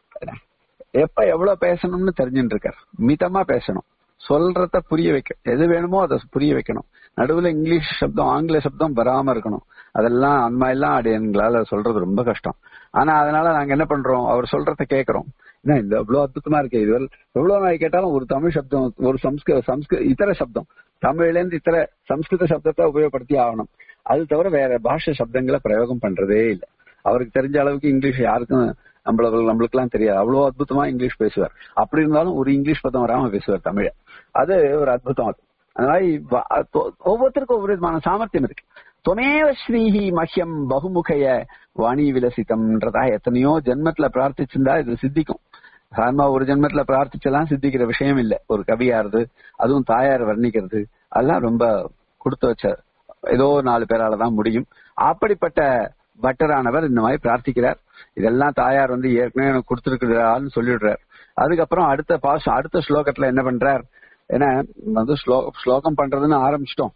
எப்ப எவ்வளவு பேசணும்னு தெரிஞ்சுட்டு இருக்கார் மிதமா பேசணும் சொல்றத புரிய வைக்க எது வேணுமோ அதை புரிய வைக்கணும் நடுவுல இங்கிலீஷ் சப்தம் ஆங்கில சப்தம் வராம இருக்கணும் அதெல்லாம் அந்த மாதிரி எல்லாம் அப்படி எங்களால சொல்றது ரொம்ப கஷ்டம் ஆனா அதனால நாங்க என்ன பண்றோம் அவர் சொல்றத கேட்கறோம் என்ன இந்த எவ்வளவு அற்புதமா இருக்கு இது எவ்வளவு நாள் கேட்டாலும் ஒரு தமிழ் சப்தம் ஒரு சம்ஸ்கிருத சம்ஸ்கிருத இதர சப்தம் தமிழ்ல இருந்து இத்தர சம்ஸ்கிருத சப்தத்தை உபயோகப்படுத்தி ஆகணும் அது தவிர வேற பாஷை சப்தங்களை பிரயோகம் பண்றதே இல்லை அவருக்கு தெரிஞ்ச அளவுக்கு இங்கிலீஷ் யாருக்கும் நம்மள நம்மளுக்கு எல்லாம் தெரியாது அவ்வளவு அற்புதமா இங்கிலீஷ் பேசுவார் அப்படி இருந்தாலும் ஒரு இங்கிலீஷ் பதம் வராம பேசுவார் தமிழ அது ஒரு அற்புதம் அது அந்த மாதிரி ஒவ்வொருத்தருக்கும் ஒவ்வொரு விதமான சாமர்த்தியம் இருக்கு துமேவ ஸ்ரீஹி மஹ்யம் பகுமுகைய வாணி விலசிதம்ன்றதா எத்தனையோ ஜென்மத்துல பிரார்த்திச்சிருந்தா இது சித்திக்கும் சாதாரணமா ஒரு ஜென்மத்துல பிரார்த்திச்செல்லாம் சித்திக்கிற விஷயம் இல்ல ஒரு கவியாருது அதுவும் தாயார் வர்ணிக்கிறது அதெல்லாம் ரொம்ப கொடுத்து வச்ச ஏதோ நாலு பேராலதான் முடியும் அப்படிப்பட்ட பட்டரானவர் இந்த மாதிரி பிரார்த்திக்கிறார் இதெல்லாம் தாயார் வந்து ஏற்கனவே எனக்கு கொடுத்துருக்கிறான்னு சொல்லிடுறார் அதுக்கப்புறம் அடுத்த பாசம் அடுத்த ஸ்லோகத்துல என்ன பண்றார் ஏன்னா வந்து ஸ்லோகம் பண்றதுன்னு ஆரம்பிச்சிட்டோம்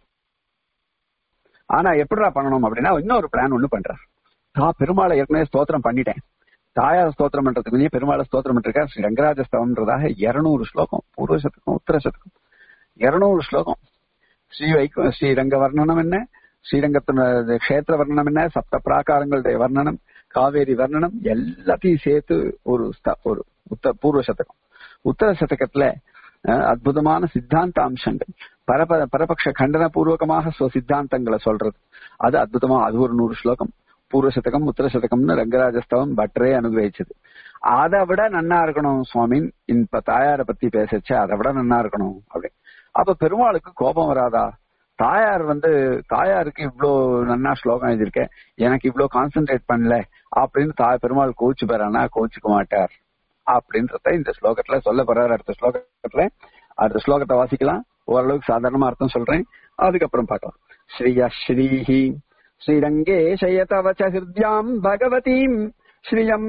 ஆனா எப்படிடா பண்ணணும் அப்படின்னா இன்னொரு பிளான் ஒண்ணு பண்றார் நான் பெருமாளை ஏற்கனவே ஸ்தோத்திரம் பண்ணிட்டேன் தாயார் ஸ்தோத்திரம் பண்றதுக்கு முன்னே பெருமாளை ஸ்தோத்திரம் பண்ணிருக்கார் ஸ்ரீ ரங்கராஜ ஸ்தவம்ன்றதாக இருநூறு ஸ்லோகம் பூர்வ சதகம் உத்தர சதகம் இருநூறு ஸ்லோகம் ஸ்ரீ வைக்க ஸ்ரீ ரங்க வர்ணனம் என்ன ஸ்ரீரங்கத்தின் கஷேத்திர வர்ணனம் என்ன சப்த பிராகாரங்களுடைய வர்ணனம் காவேரி வர்ணனம் எல்லாத்தையும் சேர்த்து ஒரு ஒரு உத்த பூர்வ சதகம் உத்தர சதகத்துல அற்புதமான சித்தாந்த அம்சங்கள் பரப பரபக்ஷ கண்டன பூர்வகமாக சித்தாந்தங்களை சொல்றது அது அற்புதமா அது ஒரு நூறு ஸ்லோகம் பூர்வ சதகம் உத்தர சதகம்னு ரங்கராஜஸ்தவம் பட்டரே அனுகிரகிச்சது அதை விட நன்னா இருக்கணும் சுவாமின் இப்ப தாயாரை பத்தி பேசச்சு அதை விட நன்னா இருக்கணும் அப்படி அப்ப பெருமாளுக்கு கோபம் வராதா தாயார் வந்து தாயாருக்கு இவ்வளோ நன்னா ஸ்லோகம் எழுதியிருக்கேன் எனக்கு இவ்வளோ கான்சென்ட்ரேட் பண்ணல அப்படின்னு தாய் பெருமாள் கோச்சு பெறானா கோச்சுக்க மாட்டார் அப்படின்றத இந்த ஸ்லோகத்துல சொல்ல போறாரு அடுத்த ஸ்லோகத்துல அடுத்த ஸ்லோகத்தை வாசிக்கலாம் ஓரளவுக்கு சாதாரணமா அர்த்தம் சொல்றேன் அதுக்கப்புறம் பார்க்கலாம் ஸ்ரீயா ஸ்ரீஹி ஸ்ரீரங்கே சயதவச்ச ஹிருத்யாம் பகவதீம் ஸ்ரீயம்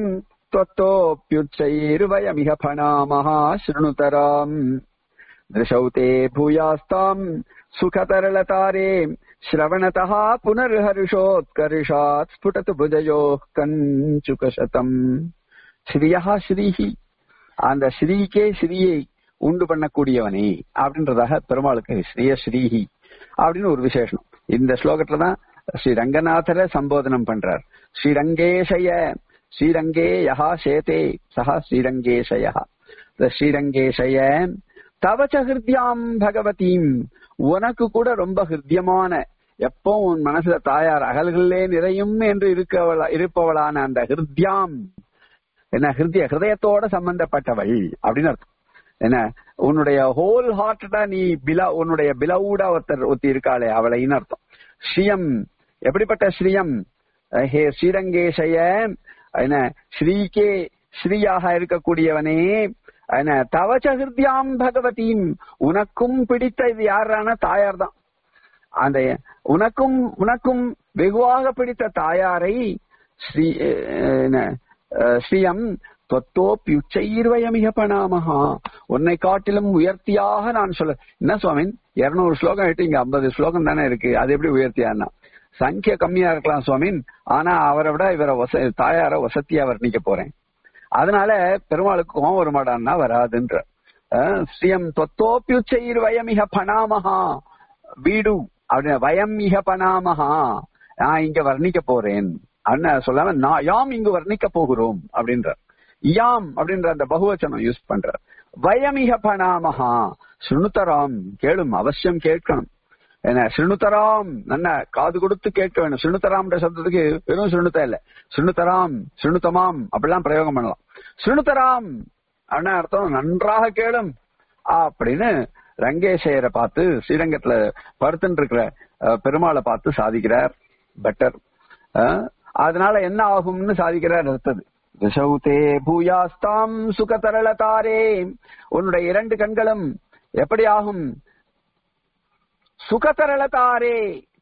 त्वत्तोऽप्युच्चैर्वयमिह फणामः शृणुतराम् दृशौ ते भूयास्ताम् सुखतरलतारे श्रवणतः पुनर्हर्षोत्कर्षात् स्फुटतु भुजयोः कञ्चुकशतम् ஸ்ரீயா ஸ்ரீஹி அந்த ஸ்ரீக்கே ஸ்ரீயை உண்டு பண்ணக்கூடியவனே அப்படின்றதாக பெருமாளுக்கு ஸ்ரீய ஸ்ரீஹி அப்படின்னு ஒரு விசேஷம் இந்த ஸ்லோகத்துலதான் ஸ்ரீ ரங்கநாதரை சம்போதனம் பண்றார் ஸ்ரீரங்கேஷய ஸ்ரீரங்கே யஹா சேதே சஹா ஸ்ரீரங்கேஷய ஸ்ரீரங்கேஷய தவச்ச ஹிருத்யாம் பகவதீம் உனக்கு கூட ரொம்ப ஹிருத்தியமான எப்போ உன் மனசுல தாயார் அகல்களே நிறையும் என்று இருக்கவளா இருப்பவளான அந்த ஹிருத்யாம் என்ன ஹிருதய ஹிருதயத்தோட சம்பந்தப்பட்டவள் அப்படின்னு அர்த்தம் என்ன உன்னுடைய ஹோல் ஹார்ட்டடா நீ பிலா உன்னுடைய பிலவுடா ஒருத்தர் ஒருத்தி இருக்காளே அவளைன்னு அர்த்தம் ஸ்ரீயம் எப்படிப்பட்ட ஸ்ரீயம் ஹே ஸ்ரீரங்கேஷய என்ன ஸ்ரீகே ஸ்ரீயாக இருக்கக்கூடியவனே என்ன தவச்ச ஹிருத்யாம் பகவதீம் உனக்கும் பிடித்த இது யாரான தாயார் தான் அந்த உனக்கும் உனக்கும் வெகுவாக பிடித்த தாயாரை ஸ்ரீ ஸ்ரீயம் தொத்தோப்பியுச்சைர்வயமிக பணாமகா உன்னை காட்டிலும் உயர்த்தியாக நான் சொல்ல என்ன சுவாமின் இருநூறு ஸ்லோகம் எட்டு இங்க ஐம்பது ஸ்லோகம் தானே இருக்கு அது எப்படி உயர்த்தியான்னா சங்கிய கம்மியா இருக்கலாம் சுவாமின் ஆனா அவரை விட இவரை வச தாயார வசத்தியா வர்ணிக்க போறேன் அதனால பெருமாளுக்கு கோவம் வருமாடான்னா வராதுன்ற ஸ்ரீயம் தொத்தோப்பியுச்சைர் வயமிக பணாமகா வீடு அப்படின்னு வயம் மிக பணாமகா நான் இங்க வர்ணிக்க போறேன் அண்ணன் சொல்லாம நான் யாம் இங்கு வர்ணிக்க போகிறோம் அப்படின்ற யாம் அப்படின்ற அந்த பகுவச்சனம் யூஸ் பண்ற வயமிக பணாமகா சுணுத்தராம் கேளும் அவசியம் கேட்கணும் என்ன சுணுத்தராம் நல்ல காது கொடுத்து கேட்க வேணும் சுணுத்தராம்ன்ற சப்தத்துக்கு வெறும் சுணுத்த இல்ல சுணுத்தராம் சுணுத்தமாம் அப்படிலாம் பிரயோகம் பண்ணலாம் சுணுத்தராம் அண்ணா அர்த்தம் நன்றாக கேளும் அப்படின்னு ரங்கேசையரை பார்த்து ஸ்ரீரங்கத்துல படுத்துட்டு இருக்கிற பெருமாளை பார்த்து சாதிக்கிறார் பெட்டர் அதனால என்ன ஆகும்னு சாதிக்கிறார் அடுத்தது திசௌதே பூயாஸ்தாம் சுகதரளதாரே உன்னுடைய இரண்டு கண்களும் எப்படி ஆகும் சுகதரளதாரே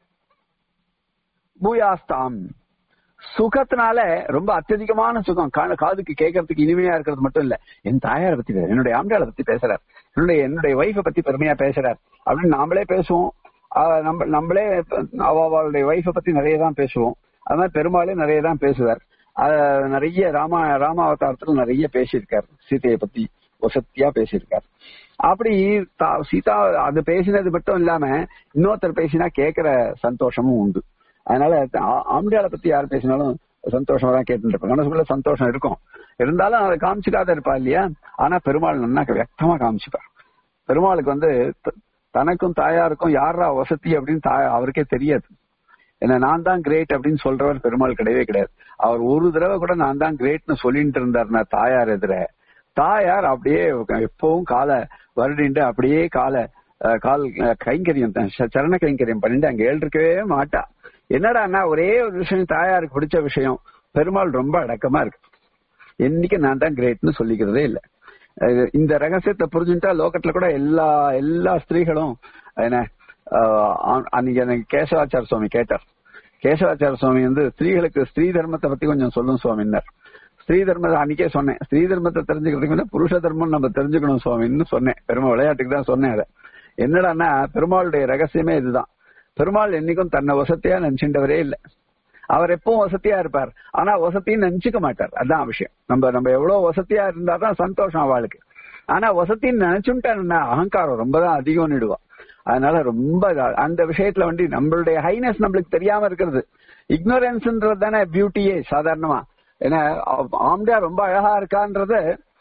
பூயாஸ்தாம் சுகத்தினால ரொம்ப அத்தியதிகமான சுகம் கா- காதுக்கு கேட்கறதுக்கு இனிமையா இருக்கிறது மட்டும் இல்ல என் தாயாரை பத்தி பேச- என்னுடைய ஆம்பியாளை பத்தி பேசுறார் என்னுடைய என்னுடைய ஒய்ஃபை பத்தி பெருமையா பேசுறார் அப்படின்னு நாமளே பேசுவோம் ஆஹ் நம்ம நம்மளே அவ அவளுடைய ஒய்ஃபை பத்தி நிறைய தான் பேசுவோம் அது மாதிரி பெருமாளே நிறைய தான் பேசுவார் ஆஹ் நிறைய ராமா ராமாவதாரத்துல நிறைய பேசியிருக்கார் சீதையை பத்தி வசத்தியா பேசியிருக்கார் அப்படி தா- சீதா அது பேசினது மட்டும் இல்லாம இன்னொருத்தர் பேசினா கேட்கிற சந்தோஷமும் உண்டு அதனால ஆ- ஆம்படியாளை பத்தி யார் பேசினாலும் சந்தோஷமா தான் கேட்டு இருப்பாங்க மனசுக்குள்ள சந்தோஷம் இருக்கும் இருந்தாலும் அதை காமிச்சுக்காத இருப்பா இல்லையா ஆனா பெருமாள் நல்லா வியக்தமா காமிச்சுப்பார் பெருமாளுக்கு வந்து த- தனக்கும் தாயாருக்கும் யாரா வசதி அப்படின்னு தா- அவருக்கே தெரியாது என்ன நான் தான் கிரேட் அப்படின்னு சொல்றவர் பெருமாள் கிடையவே கிடையாது அவர் ஒரு தடவை கூட நான் தான் கிரேட்னு சொல்லிட்டு இருந்தாருன்னா தாயார் எதிர தாயார் அப்படியே எப்பவும் காலை வருடிண்டு அப்படியே காலை அஹ், கால் அஹ், கைங்கரியம் தான், ச- சரண கைங்கரியம் பண்ணிட்டு அங்க எழுந்திருக்கவே மாட்டா என்னடான்னா ஒரே ஒரு விஷயம் தாயாருக்கு பிடிச்ச விஷயம் பெருமாள் ரொம்ப அடக்கமா இருக்கு என்னைக்கு நான் தான் கிரேட்னு சொல்லிக்கிறதே இல்ல இது- இந்த ரகசியத்தை புரிஞ்சுட்டா லோகத்துல கூட எல்லா எல்லா ஸ்திரீகளும் என்ன ஆஹ், ஆ- அன்னைக்கு எனக்கு கேசவாச்சார சுவாமி கேட்டார் கேசவாச்சார சுவாமி வந்து ஸ்திரீகளுக்கு ஸ்திரீ தர்மத்தை பத்தி கொஞ்சம் சொல்லும் சுவாமின்னார் ஸ்திரீ தர்மத்தை அன்னைக்கே சொன்னேன் ஸ்திரீ தர்மத்தை தெரிஞ்சுக்கிறதுக்கு வந்து புருஷ தர்மம் நம்ம தெரிஞ்சுக்கணும் சுவாமின்னு சொன்னேன் பெருமை விளையாட்டுக்கு தான் சொன்னேன் அதை என்னடான்னா பெருமாளுடைய ரகசியமே இதுதான் பெருமாள் என்னைக்கும் தன்னை வசதியா நினைச்சுட்டவரே இல்லை அவர் எப்பவும் வசதியா இருப்பார் ஆனா வசத்தின்னு நினைச்சுக்க மாட்டார் அதான் விஷயம் நம்ம நம்ம எவ்வளவு வசதியா இருந்தா தான் சந்தோஷம் அவளுக்கு ஆனா வசத்தின்னு நினைச்சுட்டா அகங்காரம் ரொம்ப தான் அதிகம்னுடுவா அதனால ரொம்ப இதா- அந்த விஷயத்துல வந்து நம்மளுடைய ஹைனஸ் நம்மளுக்கு தெரியாம இருக்கிறது இக்னோரன்ஸ்ன்றது தானே பியூட்டியே சாதாரணமா ஏன்னா அவ- ஆம்டா ரொம்ப அழகா இருக்கான்றது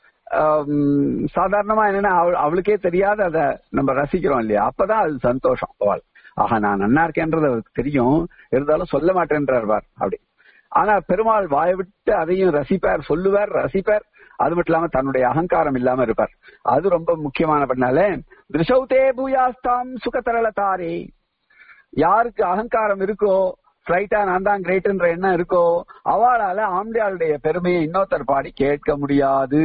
ஆம், சாதாரணமா என்னன்னா அவ- அவளுக்கே தெரியாத அத நம்ம ரசிக்கிறோம் இல்லையா அப்பதான் அது சந்தோஷம் அவள் ஆஹா நான் நன்னா இருக்கேன்றது அவருக்கு தெரியும் இருந்தாலும் சொல்ல மாட்டேன்றார் பார் அப்படி ஆனா பெருமாள் வாயை விட்டு அதையும் ரசிப்பார் சொல்லுவார் ரசிப்பார் அது மட்டும் இல்லாம தன்னுடைய அகங்காரம் இல்லாம இருப்பார் அது ரொம்ப முக்கியமான பண்ணால திருஷௌதே பூயாஸ்தாம் சுகதரளதாரே யாருக்கு அகங்காரம் இருக்கோ ஃபிளைட்டா நான் தான் கிரேட்ன்ற எண்ணம் இருக்கோ அவளால ஆம்பியாளுடைய பெருமையை இன்னொருத்தர் பாடி கேட்க முடியாது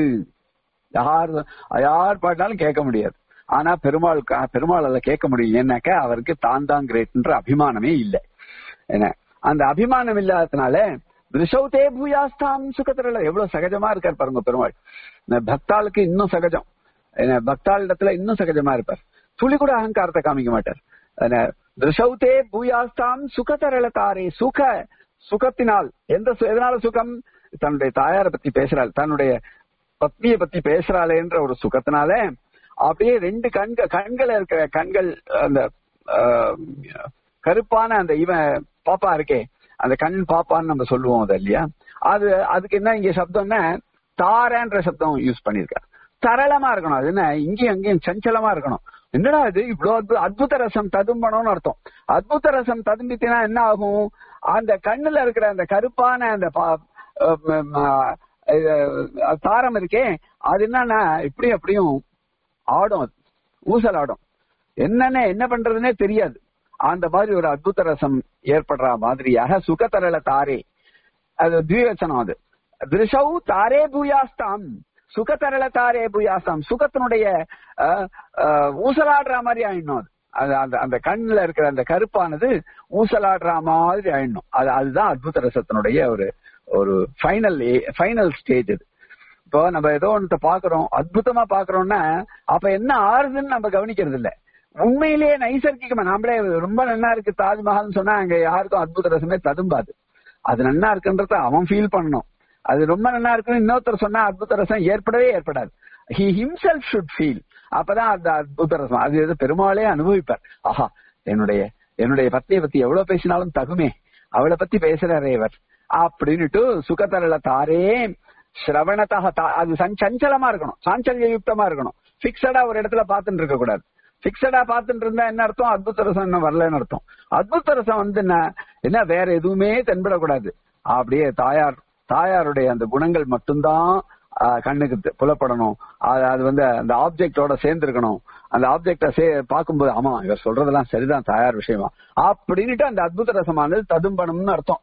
யார் யார் பாடினாலும் கேட்க முடியாது ஆனா பெருமாள் பெருமாளால கேட்க முடியும் ஏன்னாக்க அவருக்கு தான் தான் கிரேட்ன்ற அபிமானமே இல்லை என்ன அந்த அபிமானம் இல்லாததுனால திருஷௌதே பூயாஸ்தாம் சுகத்திரல எவ்வளவு சகஜமா இருக்கார் பாருங்க பெருமாள் இந்த பக்தாளுக்கு இன்னும் சகஜம் என்ன பக்தாளிடத்துல இன்னும் சகஜமா இருப்பார் துளி கூட அகங்காரத்தை காமிக்க மாட்டார் என்ன, திருஷௌதே பூயாஸ்தாம் சுகதரளதாரே சுக சுகத்தினால் எந்த சு- எதனால சுகம் தன்னுடைய தாயாரை பத்தி பேசுறாள் தன்னுடைய பத்னியை பத்தி பேசுறாளேன்ற ஒரு சுகத்தினால அப்படியே ரெண்டு கண்கள் கண்கள் இருக்கிற கண்கள் அந்த ஆஹ், கருப்பான அந்த இவன் பாப்பா இருக்கே அந்த கண் பாப்பான்னு நம்ம சொல்லுவோம் அது இல்லையா அது அதுக்கு என்ன இங்க சப்தம்னா தாரன்ற சப்தம் யூஸ் பண்ணிருக்காரு சரளமா இருக்கணும் அது என்ன இங்கேயும் அங்கேயும் சஞ்சலமா இருக்கணும் என்னடா இது இவ்வளவு அற்பு- அத்புத ரசம் ததும்பணும்னு அர்த்தம் அத்புத ரசம் ததும்பித்தினா என்ன ஆகும் அந்த கண்ணுல இருக்கிற அந்த கருப்பான அந்த பா- அஹ் ம- ம- இது, அஹ் தாரம் இருக்கே அது என்னன்னா இப்படி அப்படியும் ஆடும் அது. ஊசல் ஆடும் என்னன்னு என்ன பண்றதுன்னே தெரியாது அந்த மாதிரி ஒரு அத்புத ரசம் ஏற்படுற மாதிரியாக சுகதரள தாரே அது திவச்சனம் அது திருஷௌ தாரே பூயாஸ்தாம் சுகதரள தாரே பூயாஸ்தாம் சுகத்தினுடைய அஹ், அஹ், ஊசலாடுற மாதிரி ஆயிடணும் அது அது அந்த அந்த கண்ணுல இருக்கிற அந்த கருப்பானது ஊசலாடுற மாதிரி ஆயிடணும் அது அதுதான் அத்புத ரசத்தினுடைய ஒரு ஒரு ஃபைனல் ஃபைனல் ஸ்டேஜ் இது இப்போ நம்ம ஏதோ ஒன்றத பாக்குறோம் அற்புதமா பாக்குறோம்னா அப்ப என்ன ஆறுதுன்னு நம்ம கவனிக்கிறது இல்ல உண்மையிலேயே நைசர்கிகமா நாமளே ரொம்ப நன்னா இருக்கு தாஜ்மஹால்னு சொன்னா அங்க யாருக்கும் அற்புத ரசமே ததும்பாது அது நன்னா இருக்குன்றத அவன் ஃபீல் பண்ணணும் அது ரொம்ப நன்னா இருக்குன்னு இன்னொருத்தர் சொன்னா அற்புத ரசம் ஏற்படவே ஏற்படாது ஹி ஹிம்செல்ஃப் ஷுட் ஃபீல் அப்பதான் அந்த அற்புத ரசம் அது எது பெருமாளே அனுபவிப்பார் ஆஹா என்னுடைய என்னுடைய பத்தியை பத்தி எவ்வளவு பேசினாலும் தகுமே அவளை பத்தி பேசுறாரே இவர் அப்படின்னுட்டு சுகதரள தாரே சிரவணத்தா அது சஞ்~ சஞ்சலமா இருக்கணும் சாஞ்சல்ய யுக்தமா இருக்கணும் பிக்சடா ஒரு இடத்துல பாத்துட்டு இருக்க கூடாது பிக்சடா பாத்துட்டு இருந்தா என்ன அர்த்தம் அத்புத ரசம் இன்னும் வரலன்னு அர்த்தம் அத்புத ரசம் வந்து என்ன என்ன வேற எதுவுமே தென்படக்கூடாது அப்படியே தாயார் தாயாருடைய அந்த குணங்கள் மட்டும்தான் ஆஹ், கண்ணுக்கு தெ- புலப்படணும் அது அது வந்து அந்த ஆப்ஜெக்டோட சேர்ந்து இருக்கணும் அந்த ஆப்ஜெக்ட சே பார்க்கும்போது ஆமா இவர் சொல்றதெல்லாம் சரிதான் தாயார் விஷயமா அப்படின்னுட்டு அந்த அத்புத ரசமானது ததும்பணும்னு அர்த்தம்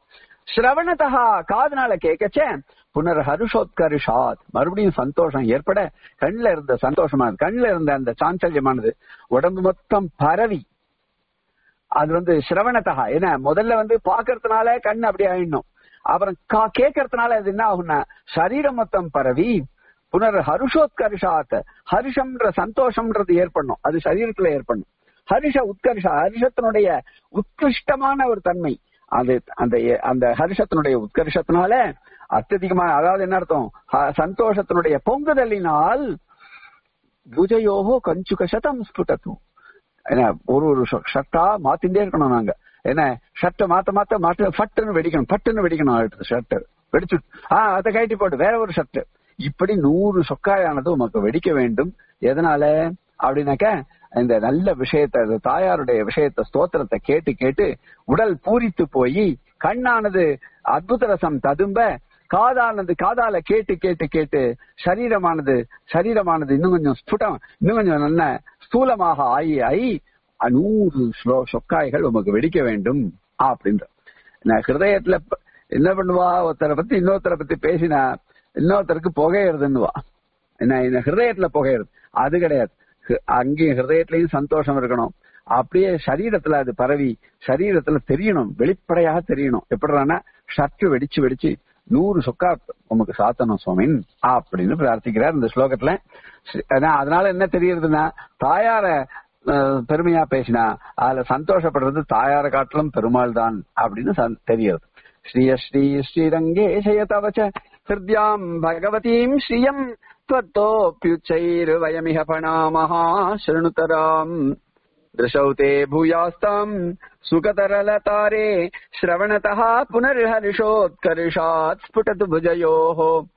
ஸ்ரவணதா காதுனால கேட்கச்சே புனர் ஹருஷோத்கர்ஷாத் மறுபடியும் சந்தோஷம் ஏற்பட கண்ணுல இருந்த சந்தோஷமானது கண்ணுல இருந்த அந்த சாஞ்சல்யமானது உடம்பு மொத்தம் பரவி அது வந்து சிரவணத்தகா என்ன முதல்ல வந்து பாக்குறதுனால கண் அப்படி ஆயிடணும் அப்புறம் கா- கேட்கறதுனால அது என்ன ஆகும்னா சரீரம் மொத்தம் பரவி புனர் ஹருஷோத்கர்ஷாத் ஹர்ஷம்ன்ற சந்தோஷம்ன்றது ஏற்படணும் அது சரீரத்துல ஏற்படணும் ஹர்ஷ உத்கர்ஷ ஹர்ஷத்தினுடைய உத்கிருஷ்டமான ஒரு தன்மை அது அந்த அந்த ஹர்ஷத்தினுடைய உத்கர்ஷத்தினால அत्यதிகமான அதாவது என்ன அர்த்தம் ஹ- சந்தோஷத்தினுடைய பொங்குதலினால் புஜயோகோ கஞ்சுக சதம் ஸ்புட்டத்தும் என்ன ஒரு ஒரு ஷ- ஷர்ட்டா மாத்திண்டே இருக்கணும் நாங்க என்ன ஷர்ட்டை மாத்த மாத்த மாத்த ஃபட்டுன்னு வெடிக்கணும் பட்டுன்னு வெடிக்கணும் அடுத்த ஷர்ட் வெடிச்சு ஆ அதை கழட்டி போட்டு வேற ஒரு ஷர்ட் இப்படி நூறு சொக்காயானது உமக்கு வெடிக்க வேண்டும் எதனால அப்படின்னாக்க இந்த நல்ல விஷயத்தை இந்த தாயாருடைய விஷயத்தை ஸ்தோத்திரத்தை கேட்டு கேட்டு உடல் பூரித்து போய் கண்ணானது அற்புத ரசம் ததும்ப காதானது காதால கேட்டு கேட்டு கேட்டு சரீரமானது சரீரமானது இன்னும் கொஞ்சம் ஸ்புடம் இன்னும் கொஞ்சம் நல்ல ஸ்தூலமாக ஆகி ஆகி நூறு ஸ்லோ- சொக்காய்கள் உமக்கு வெடிக்க வேண்டும் அப்படின்ற நான் ஹிருதயத்துல ப- என்ன பண்ணுவா ஒருத்தரை பத்தி இன்னொருத்தரை பத்தி பேசினா இன்னொருத்தருக்கு புகையிறதுன்னுவா என்ன இந்த ஹிருதயத்துல புகையிறது அது கிடையாது ஹி- அங்கேயும் ஹிருதயத்திலயும் சந்தோஷம் இருக்கணும் அப்படியே சரீரத்துல அது பரவி சரீரத்துல தெரியணும் வெளிப்படையாக தெரியணும் எப்படிறானா ஷர்ட் வெடிச்சு வெடிச்சு நூறு சொக்கா உமக்கு சாத்தணும் சுவாமின் அப்படின்னு பிரார்த்திக்கிறார் இந்த ஸ்லோகத்துல ஸ்ரீ- ஆனா, அதனால என்ன தெரியுதுன்னா தாயார அஹ், பெருமையா பேசினா அதுல சந்தோஷப்படுறது தாயார காட்டிலும் பெருமாள் தான் அப்படின்னு சந்- தெரியுது ஸ்ரீய ஸ்ரீ ஸ்ரீரங்கேஷயதவச்ச ஹிருத்யாம் பகவதீம் ஸ்ரீயம் त्वत्तोऽप्युच्चैर्वयमिह पणामः शृणुतराम् दृशौ ते भूयास्ताम् सुखतरलतारे श्रवणतः पुनर्हर्षोत्कर्षात् स्फुटतु भुजयोः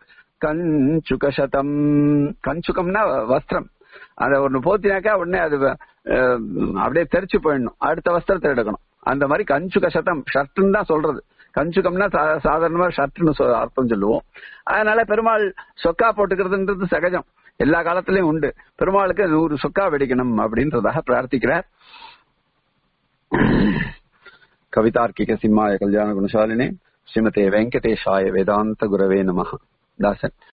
கஞ்சுகசதம் கஞ்சுகம்னா வஸ்திரம் அத ஒண்ணு போத்தினாக்கா உடனே அது அஹ், அப்படியே தெரிச்சு போயிடணும் அடுத்த வஸ்திரத்தை எடுக்கணும் அந்த மாதிரி கஞ்சுக சதம் ஷர்ட்னு தான் சொல்றது கஞ்சுகம்னா சா- சாதாரணமா ஷர்ட்னு சொ- அர்த்தம் சொல்லுவோம் அதனால பெருமாள் சொக்கா போட்டுக்கிறதுன்றது சகஜம் எல்லா காலத்திலயும் உண்டு பெருமாளுக்கு நூறு சொக்கா வெடிக்கணும் அப்படின்றதாக பிரார்த்திக்கிறார் கவிதார்க்கிக சிம்மாய கல்யாண குணசாலினே ஸ்ரீமதே வெங்கடேஷாய வேதாந்த குரவே நமः தாசன்